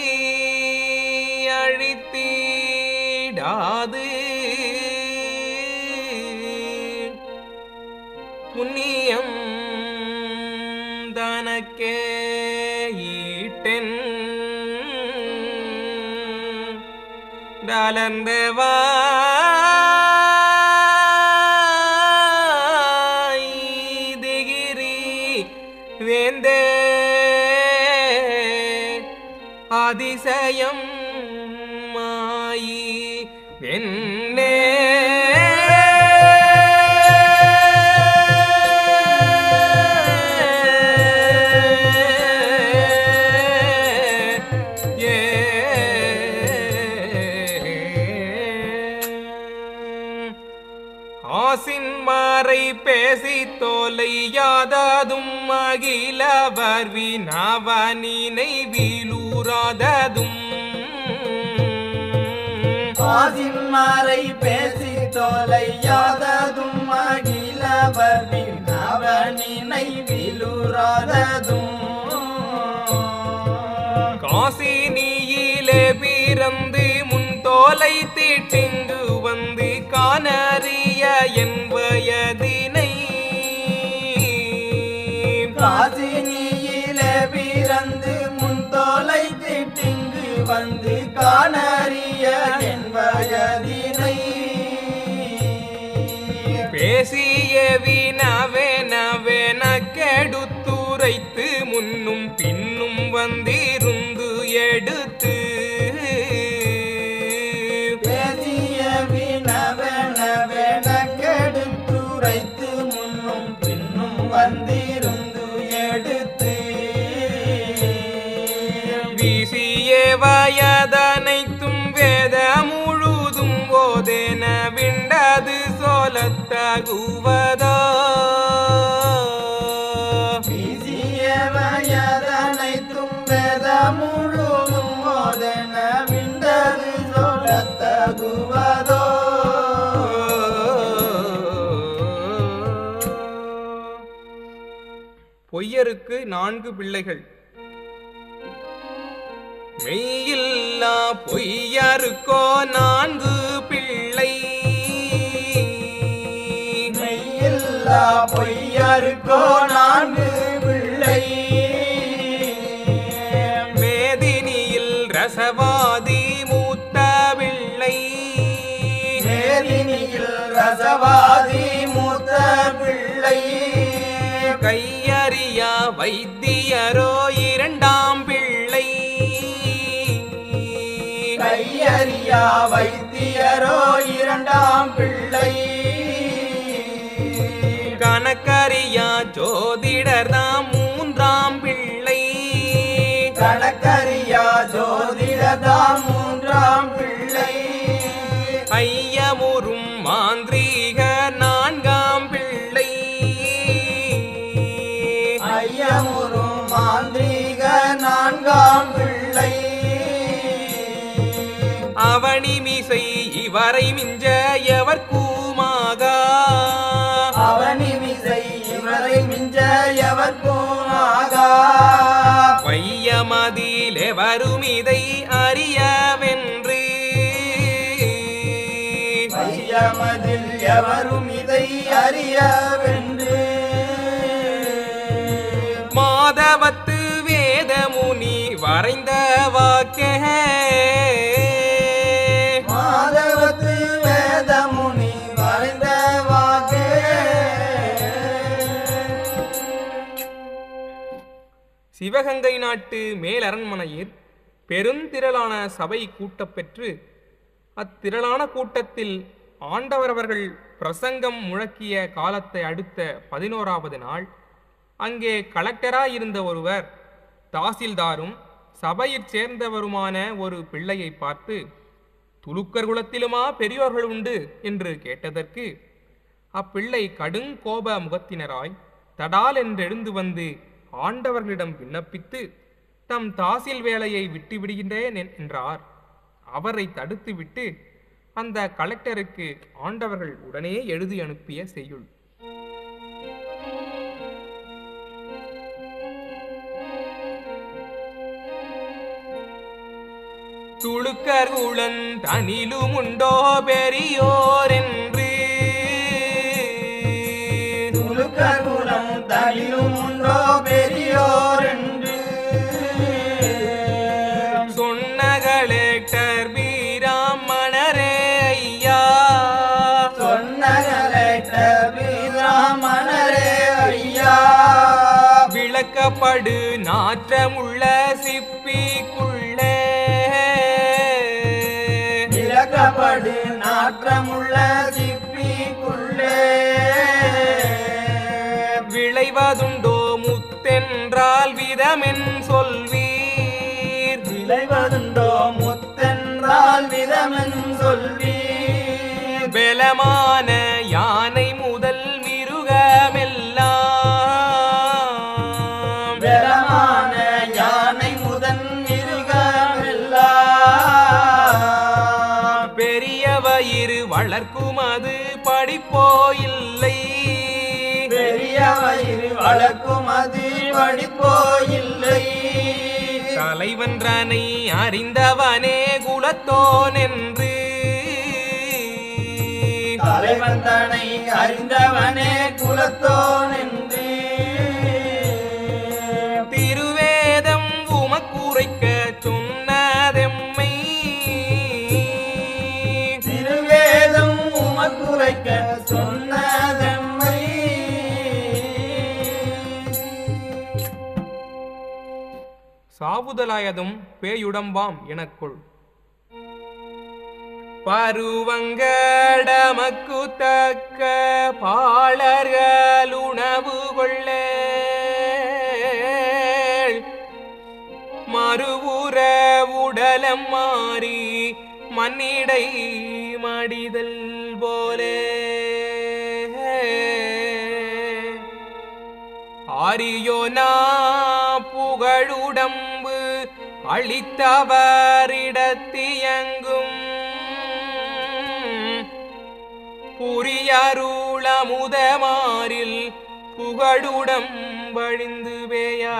அழித்திடாது புண்ணியம் தனக்கே ஈட்டென் திகிரி வேந்தே அதிசயம் மாயி என்னே ஆசின் மாறை பேசி தொலையாததும் அகிலவர் வினவனினை வீலூராததும் ஆசின் மாறை பேசி தொலையாததும் அகிலவர் அவனினை விலுறாததும் காசினியிலே பிறந்து முன் தோலை தீட்டிங்கு வந்து காணறிய என் வயதினை காசினியிலே பிறந்து முன் தோலை திட்டிங்கு வந்து காணறிய என் வயதினை பேசிய வினவேனவேன கெடுத்துரைத்து முன்னும் பின்னும் வந்திருந்து எடுத்து பேசிய வினவனவென கெடுத்துரைத்து முன்னும் பின்னும் வந்திருந்து எடுத்து வீசிய வயதனைத்தும் வேத முழுதும் போதென விண்டது சோலத்தகுவதோ வீசிய வயதனைத்தும் வேத முழுதும் மோதன விண்டது சொல்லத்தகுவதோ பொய்யருக்கு நான்கு பிள்ளைகள் மெய்யில்லா பொய்யருக்கோ நான்கு பிள்ளை மெய்யில்லா பொய்யருக்கோ நான்கு பிள்ளை மேதினியில் ரசவாதி மூத்த பிள்ளை மேதினியில் ரசவாதி மூத்த பிள்ளை கையறியா வைத்தியரோ இரண்டாம் பிள்ளை கையறியா வைத்தியரோ இரண்டாம் பிள்ளை கணக்கறியா ஜோதிடர்தாம் மூன்றாம் பிள்ளை கணக்கறியா ஜோதிடதாம் மூன்றாம் பிள்ளை ஐயமுறும் மாந்திரீக நான்காம் பிள்ளை ஐயமுறும் மாந்திரீக நான்காம் பிள்ளை அவனி மிசை இவரை மிஞ்ச எவர் கூமாக அவனி மிசை இவரை மிஞ்ச எவர்க்கும் எவரும் இதை அறியவென்று வையமதில் எவரும் இதை அறியவென்று மாதவத்து வேதமுனி வரைந்த வாக்கே மாதவத்து வேதமுனி வரைந்த வாக்கே சிவகங்கை நாட்டு மேலரண்மனையில் பெருந்திரளான சபை கூட்டப்பெற்று அத்திரளான கூட்டத்தில் ஆண்டவர் அவர்கள் பிரசங்கம் முழக்கிய காலத்தை அடுத்த பதினோராவது நாள் அங்கே கலெக்டராயிருந்த ஒருவர் தாசில்தாரும் சபையைச் சேர்ந்தவருமான ஒரு பிள்ளையை பார்த்து துலுக்கர் குலத்திலுமா பெரியோர்கள் உண்டு என்று கேட்டதற்கு அப்பிள்ளை கடுங்கோப முகத்தினராய் தடால் என்றெழுந்து வந்து ஆண்டவர்களிடம் விண்ணப்பித்து தம் தாசில் வேலையை விட்டு விடுகின்றேன் என்- என்றார் அவரை தடுத்துவிட்டு அந்த கலெக்டருக்கு ஆண்டவர்கள் உடனே எழுதி அனுப்பிய செய்யுள் துளுக்கர் குளன் தனிலும் உண்டோ பெரியோர் என்று துலுக்ககுலம் தனிலும் உண்டோ பெரியோர் என்று சொன்ன கலெக்டர் வீராமணரே ஐயா சொன்ன கலெக்டர் வீராமணரே ஐயா விளக்கப்படு நாற்றமுள்ள சிப்பிக்குள்ளே விளக்கப்படு நாற்றமுள்ள சிப்பிக்குள்ளே விளைவதுண்டோ முத்தென்றால் விதமென் சொல்வீர் விளைவதுண்டோ முத்தென்றால் விதமென் சொல்வீர் பலமான யானை முதல் மிருகமெல்லாம் பெறமான யானை முதன் மிருகமெல்லாம் பெரிய வயிறு வளர்க்கும் அது படிப்போ இல்லை பெரிய வயிறு வளர்க்கும் அது படிப்போ இல்லை தலைவன்றனை அறிந்தவனே குலத்தோன் என்று தலைவன் தனை அறிந்தவனே குலத்தோன் என்று திருவேதம் உமக்குரைக்க சொன்னதெம்மை திருவேதம் உமக்குரைக்க சொன்னதெம்மை சாவுதலாயதும் பேயுடம்பாம் எனக்குள் பருவங்கடமக்கு தக்க பாளர்கள் உணவு கொள்ள மறுவுற உடலம் மாறி மண்ணிடை மடிதல் போலே ஆரியோனா புகழுடம்பு அளித்தவரிடத்தியங்கும் புரியருளமுதமாரில் புகழுடம் வழிந்து வேயா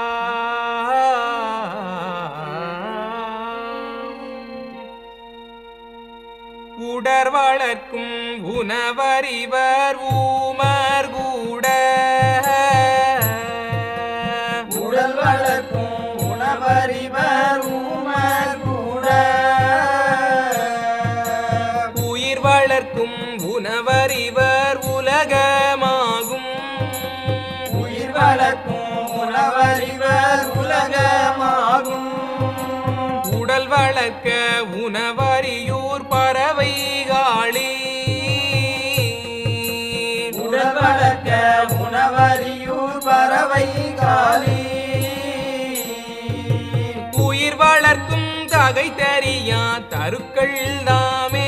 உடர் வளர்க்கும் உணவறிவர் ஊமர் கூட உடல் வளர்க்கும் உணவறிவர் ஊமர் கூட உயிர் வளர்க்கும் உணவறிவர் உலகமாகும் உயிர் வளர்க்கும் உணவறிவர் உலகமாகும் உடல் வளர்க்க உணவறியூர் பறவை காளி உடல் வளர்க்க உணவறியூர் பறவை காலி உயிர் வளர்க்கும் தகை தெரியா தருக்கள் தாமே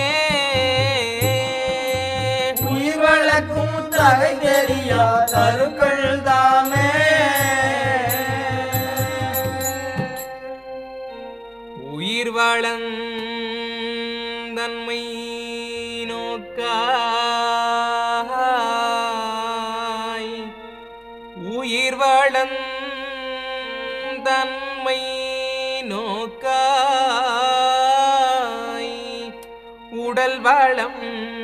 உயிர் வளர்க்கும் தகை தெரியா தருக்கள் தாமே உயிர் வளந்தன்மை நோக்காய் உயிர் வளந்தன்மை நோக்காய் உடல் வளம்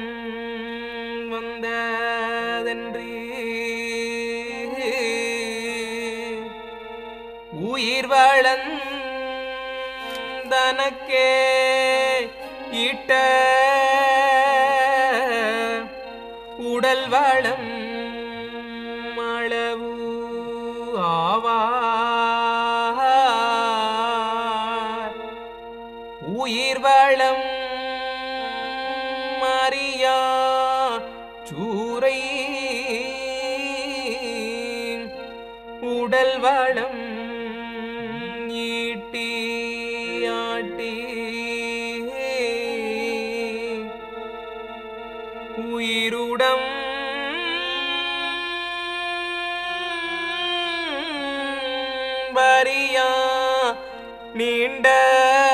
வந்ததென்று உயிர் வளந்தனக்கே இட்ட உடல் வளம் அளவு ஆவார் உயிர் வளம் மறியா சூரை உடல் வளம் ஈட்டி ஆட்டி உயிருடம் வரியா நீண்ட